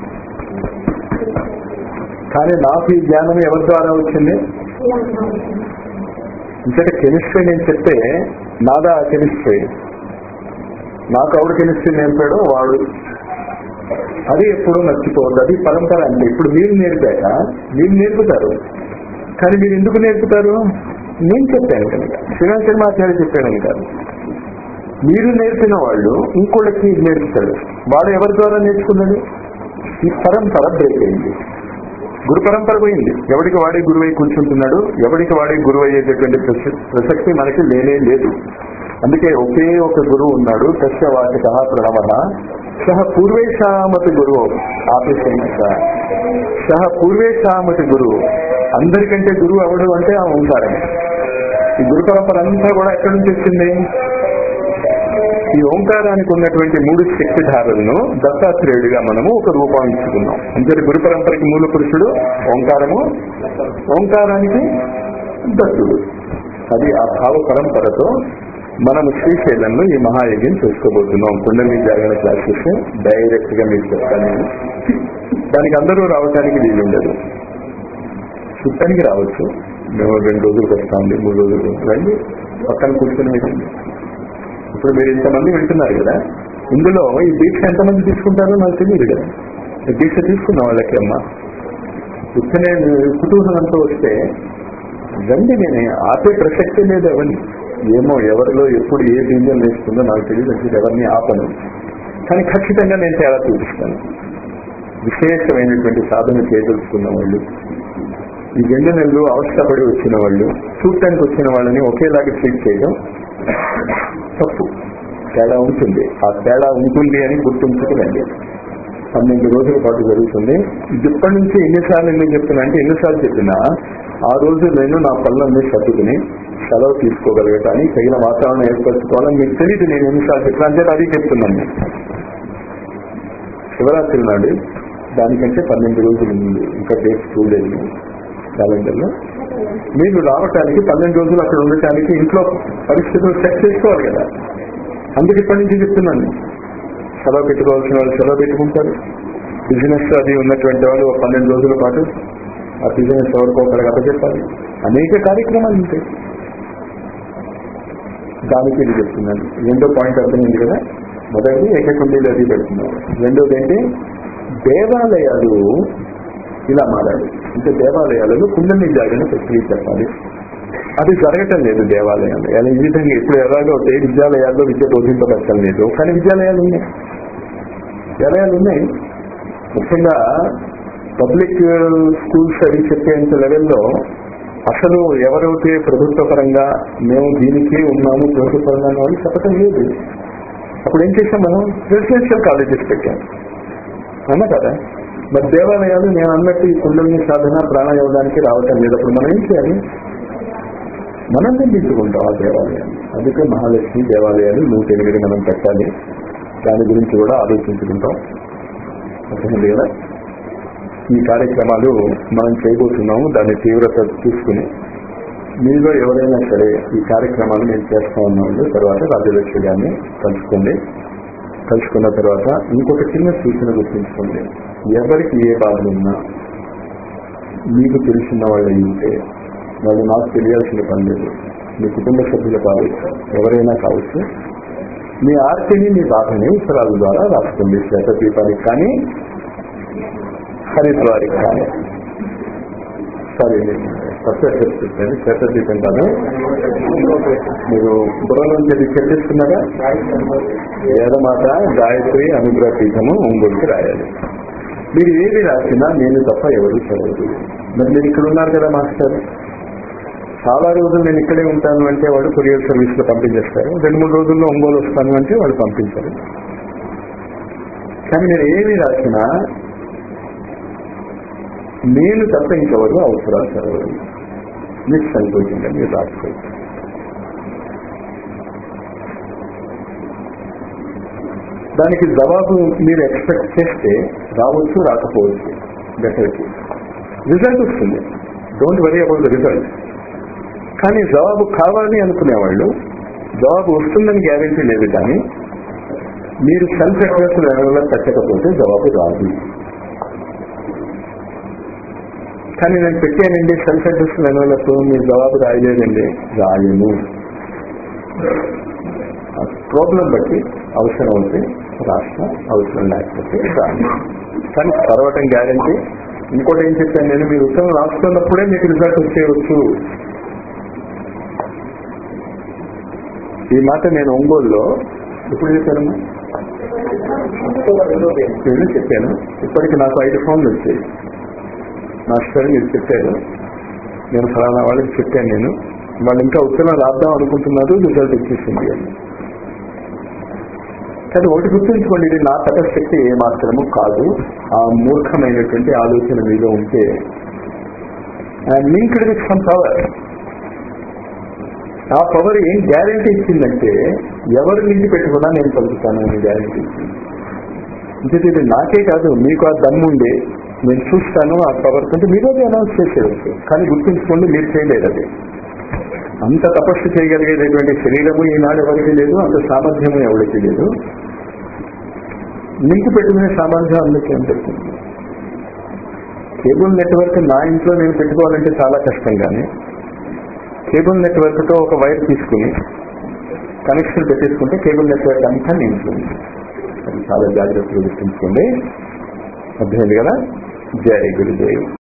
కానీ నాకు ఈ జ్ఞానం ఎవరి ద్వారా వచ్చింది ఇంకట కెమిస్ట్రీ నేను చెప్తే నాదా కెమిస్ట్రీ నాకు ఎవడు కెమిస్ట్రీ నేర్పాడో వాడు అది ఎప్పుడూ మర్చిపోవద్దు అది పరంపర అంటే ఇప్పుడు మీరు నేర్పాక మీరు నేర్పుతారు కానీ మీరు ఎందుకు నేర్పుతారు నేను చెప్పాను కనుక శ్రీరామ్ శర్మాచార్య చెప్పాను కాదు మీరు నేర్పిన వాళ్ళు ఇంకోళ్ళకి నేర్పుతాడు వాడు ఎవరి ద్వారా నేర్చుకున్నాడు ఈ పరంపర బ్రేక్ అయింది గురు పరంపర పోయింది ఎవరికి వాడే గురువై కూర్చుంటున్నాడు ఎవరికి వాడే గురువు అయ్యేటటువంటి ప్రస- ప్రసక్తి మనకి లేనే లేదు అందుకే ఒకే ఒక గురువు ఉన్నాడు తస్య వాచక ప్రణవ సహ పూర్వేశామతి గురువు ఆపేసేట సహ పూర్వేశామతి గురువు అందరికంటే గురువు ఎవడు అంటే ఆ ఓంకారమే ఈ గురు పరంపర అంతా కూడా ఎక్కడి నుంచి వచ్చింది ఈ ఓంకారానికి ఉన్నటువంటి మూడు శక్తి ధారలను దత్తాత్రేయుడిగా మనము ఒక రూపం ఇచ్చుకున్నాం అంటే గురు పరంపరకి మూల పురుషుడు ఓంకారము ఓంకారానికి దత్తుడు అది ఆ భావ పరంపరతో మనము శ్రీశైలంలో ఈ మహాయజ్ఞం చేసుకోబోతున్నాం కుండలి జాగరణ క్లాసెస్ డైరెక్ట్ గా మీకు చెప్తాను నేను దానికి అందరూ రావడానికి వీలుండదు చుట్టానికి రావచ్చు మేము రెండు రోజులకు వస్తామండి మూడు రోజులు రండి పక్కన కూర్చొని వినండి ఇప్పుడు మీరు ఇంతమంది వింటున్నారు కదా ఇందులో ఈ దీక్ష ఎంతమంది తీసుకుంటారో నాకు తెలియదు కదా ఈ దీక్ష తీసుకున్న వాళ్ళకి అమ్మా ఇచ్చనే కుతూహలంతో వస్తే రండి నేను ఆపే ప్రసక్తి లేదు ఎవరిని ఏమో ఎవరిలో ఎప్పుడు ఏ బీజం వేస్తుందో నాకు తెలియదు అసలు ఎవరిని ఆపను కానీ ఖచ్చితంగా నేను తేడా చూపిస్తాను విశేషమైనటువంటి సాధన చేయదలుచుకున్న వాళ్ళు ఈ రెండు నెలలు అవస్థపడి వచ్చిన వాళ్ళు చూడటానికి వచ్చిన వాళ్ళని ఒకేలాగా ట్రీట్ చేయడం తప్పు తేడా ఉంటుంది ఆ తేడా ఉంటుంది అని గుర్తుంచుకునండి పన్నెండు రోజుల పాటు జరుగుతుంది ఇప్పటి నుంచి ఎన్నిసార్లు నేను చెప్తున్నా అంటే ఎన్నిసార్లు చెప్పినా ఆ రోజు నేను నా పనులన్నీ సర్దుకుని సెలవు తీసుకోగలగటానికి తగిన వాతావరణం ఏర్పరచుకోవాలని మీకు తెలియదు నేను ఎన్నిసార్లు చెప్పినా అంటే అది చెప్తున్నాను నేను. శివరాత్రి నాడు దానికంటే పన్నెండు రోజులు ఉంది ఇంకా డేట్ చూడలేదు క్యాలెండర్ లో మీరు రావటానికి పన్నెండు రోజులు అక్కడ ఉండటానికి ఇంట్లో పరిస్థితులు సెట్ చేసుకోవాలి కదా అందుకు ఇప్పటి నుంచి చెప్తున్నాను సెలవు పెట్టుకోవాల్సిన వాళ్ళు సెలవు పెట్టుకుంటారు బిజినెస్ అది ఉన్నటువంటి వాళ్ళు ఒక పన్నెండు రోజుల పాటు ఆ బిజినెస్ ఎవరికో ఒకరికి అప్పచెప్పాలి అనేక కార్యక్రమాలు ఉంటాయి దానికి ఇది చెప్తున్నాను రెండో పాయింట్ అర్థమైంది కదా మొదటిది ఏకకుండీలు అది పెడుతున్నారు రెండోది ఏంటి దేవాలయాలు ఇలా మారాలి అంటే దేవాలయాలలో కుండలి జాగరణ ప్రక్రియ చెప్పాలి అది జరగటం లేదు దేవాలయాలు అలా ఈ విధంగా ఇప్పుడు ఎలాగో ఒకటి విద్యాలయాల్లో విద్య బోధింపబడటం లేదు కానీ విద్యాలయాలు ఉన్నాయి విద్యాలయాలు ఉన్నాయి ముఖ్యంగా పబ్లిక్ స్కూల్స్ అవి చెప్పేంత లెవెల్లో అసలు ఎవరైతే ప్రభుత్వ పరంగా మేము దీనికి ఉన్నాము ప్రభుత్వ పరంగా ఉన్న వాళ్ళు చెప్పటం లేదు అప్పుడు ఏం చేసాం మనం రెసిడెన్షియల్ కాలేజెస్ పెట్టాం అవునా కదా మరి దేవాలయాలు నేను అన్నట్టు ఈ కుండలిని సాధన ప్రాణాయోగానికి రావటం లేదు అప్పుడు మనం ఏం చేయాలి మనం నిర్మించుకుంటాం ఆ దేవాలయాన్ని అందుకే మహాలక్ష్మి దేవాలయాలు నూట ఎనిమిది మనం పెట్టాలి దాని గురించి కూడా ఆలోచించుకుంటాం అర్థమైంది కదా ఈ కార్యక్రమాలు మనం చేయబోతున్నాము దాని తీవ్రత చూసుకుని మీలో ఎవరైనా సరే ఈ కార్యక్రమాలు నేను చేస్తా ఉన్నాము తర్వాత రాజ్యలక్ష్మి గారిని కలుసుకోండి కలుసుకున్న తర్వాత ఇంకొక చిన్న సూచన గుర్తుంచుకోండి ఎవరికి ఏ బాధలు ఉన్నా మీకు తెలిసిన వాళ్ళు అయి ఉంటే వాళ్ళు నాకు తెలియాల్సిన పని లేదు మీ కుటుంబ సభ్యులు కావచ్చు ఎవరైనా కావచ్చు మీ ఆర్తిని మీ బాధని ఉత్తరాల ద్వారా రాసుకోండి శ్వేతదీపానికి కానీ హరిద్వారికి కానీ సారీ ఫస్ట్ అడ్రస్ చెప్పాను శ్వేతదీపం కాదు మీరు బుర్రలో నుంచి చెప్పేస్తున్నారా వేదమాత గాయత్రి అనుగ్రహ పీఠము ఒంగోలుకి రాయాలి మీరు ఏది రాసినా నేను తప్ప ఎవరు చదవదు మరి మీరు ఇక్కడ ఉన్నారు కదా మాస్టర్ చాలా రోజులు నేను ఇక్కడే ఉంటాను అంటే వాళ్ళు కొరియర్ సర్వీస్ లో పంపించేస్తారు రెండు మూడు రోజుల్లో ఒంగోలు వస్తాను అంటే వాళ్ళు పంపించారు కానీ నేను ఏమి రాసినా నేను తప్ప ఇంకెవరు అవసరాలు చదవదు మీకు సంకోచింగా మీరు రాసుకోవచ్చు దానికి జవాబు మీరు ఎక్స్పెక్ట్ చేస్తే రావచ్చు రాకపోవచ్చు బెటర్కి రిజల్ట్ వస్తుంది don't worry about the result కానీ జవాబు కావాలి అనుకునేవాళ్ళు జవాబు వస్తుందని గ్యారెంటీ లేదు కానీ మీరు సెల్ఫ్ అడ్రస్ లెవెల్లో పెట్టకపోతే జవాబు రాదు కానీ నేను పెట్టానండి సెల్ఫ్ అడ్రస్ లెవెల్తో మీరు జవాబు రాయలేదండి రాయను ప్రాబ్లం బట్టి అవసరం అవుతే రాష్ట్రం అవసరం లేకపోతే రాను కానీ చదవటం గ్యారంటీ ఇంకోటి ఏం చెప్పాను నేను మీరు ఉత్తరం రాస్తున్నప్పుడే మీకు రిజల్ట్ వచ్చేయవచ్చు ఈ మాట నేను ఒంగోలులో ఎప్పుడు చెప్పాను నేను చెప్పాను ఇప్పటికి నాకు ఐదు ఫోన్లు వచ్చాయి మాస్టర్ మీరు చెప్పారు నేను ఫలానా వాళ్ళకి చెప్పాను నేను వాళ్ళు ఇంకా ఉత్తరం రాద్దాం అనుకుంటున్నారు రిజల్ట్ వచ్చేసింది అని కానీ ఒకటి గుర్తుంచుకోండి ఇది నా తటశక్తి ఏ మాత్రము కాదు ఆ మూర్ఖమైనటువంటి ఆలోచన మీలో ఉంటే లింక్డ్ విత్ సమ్ పవర్ ఆ పవర్ ఏం గ్యారంటీ ఇచ్చిందంటే ఎవరు నిండి పెట్టుకున్నా నేను పలుకుతాను అని గ్యారంటీ ఇచ్చింది అంటే ఇది నాకే కాదు మీకు ఆ దమ్ముండే నేను చూస్తాను ఆ పవర్ అంటే మీరు అది అనౌన్స్ చేసేవచ్చు కానీ గుర్తుంచుకోండి మీరు చేయలేదు అది అంత తపస్సు చేయగలిగేటటువంటి శరీరము ఈనాడు ఎవరికి లేదు అంత సామర్థ్యము ఎవరికి లేదు లింక్ పెట్టుకునే సామర్థ్యం అందుకే ఉంటుంది కేబుల్ నెట్వర్క్ నా ఇంట్లో నేను పెట్టుకోవాలంటే చాలా కష్టం కానీ కేబుల్ నెట్వర్క్ తో ఒక వైర్ తీసుకుని కనెక్షన్ పెట్టేసుకుంటే కేబుల్ నెట్వర్క్ అంతా నేను అది చాలా జాగ్రత్తగా గుర్తుంచుకోండి అర్థమైంది కదా జై గురుదేవ్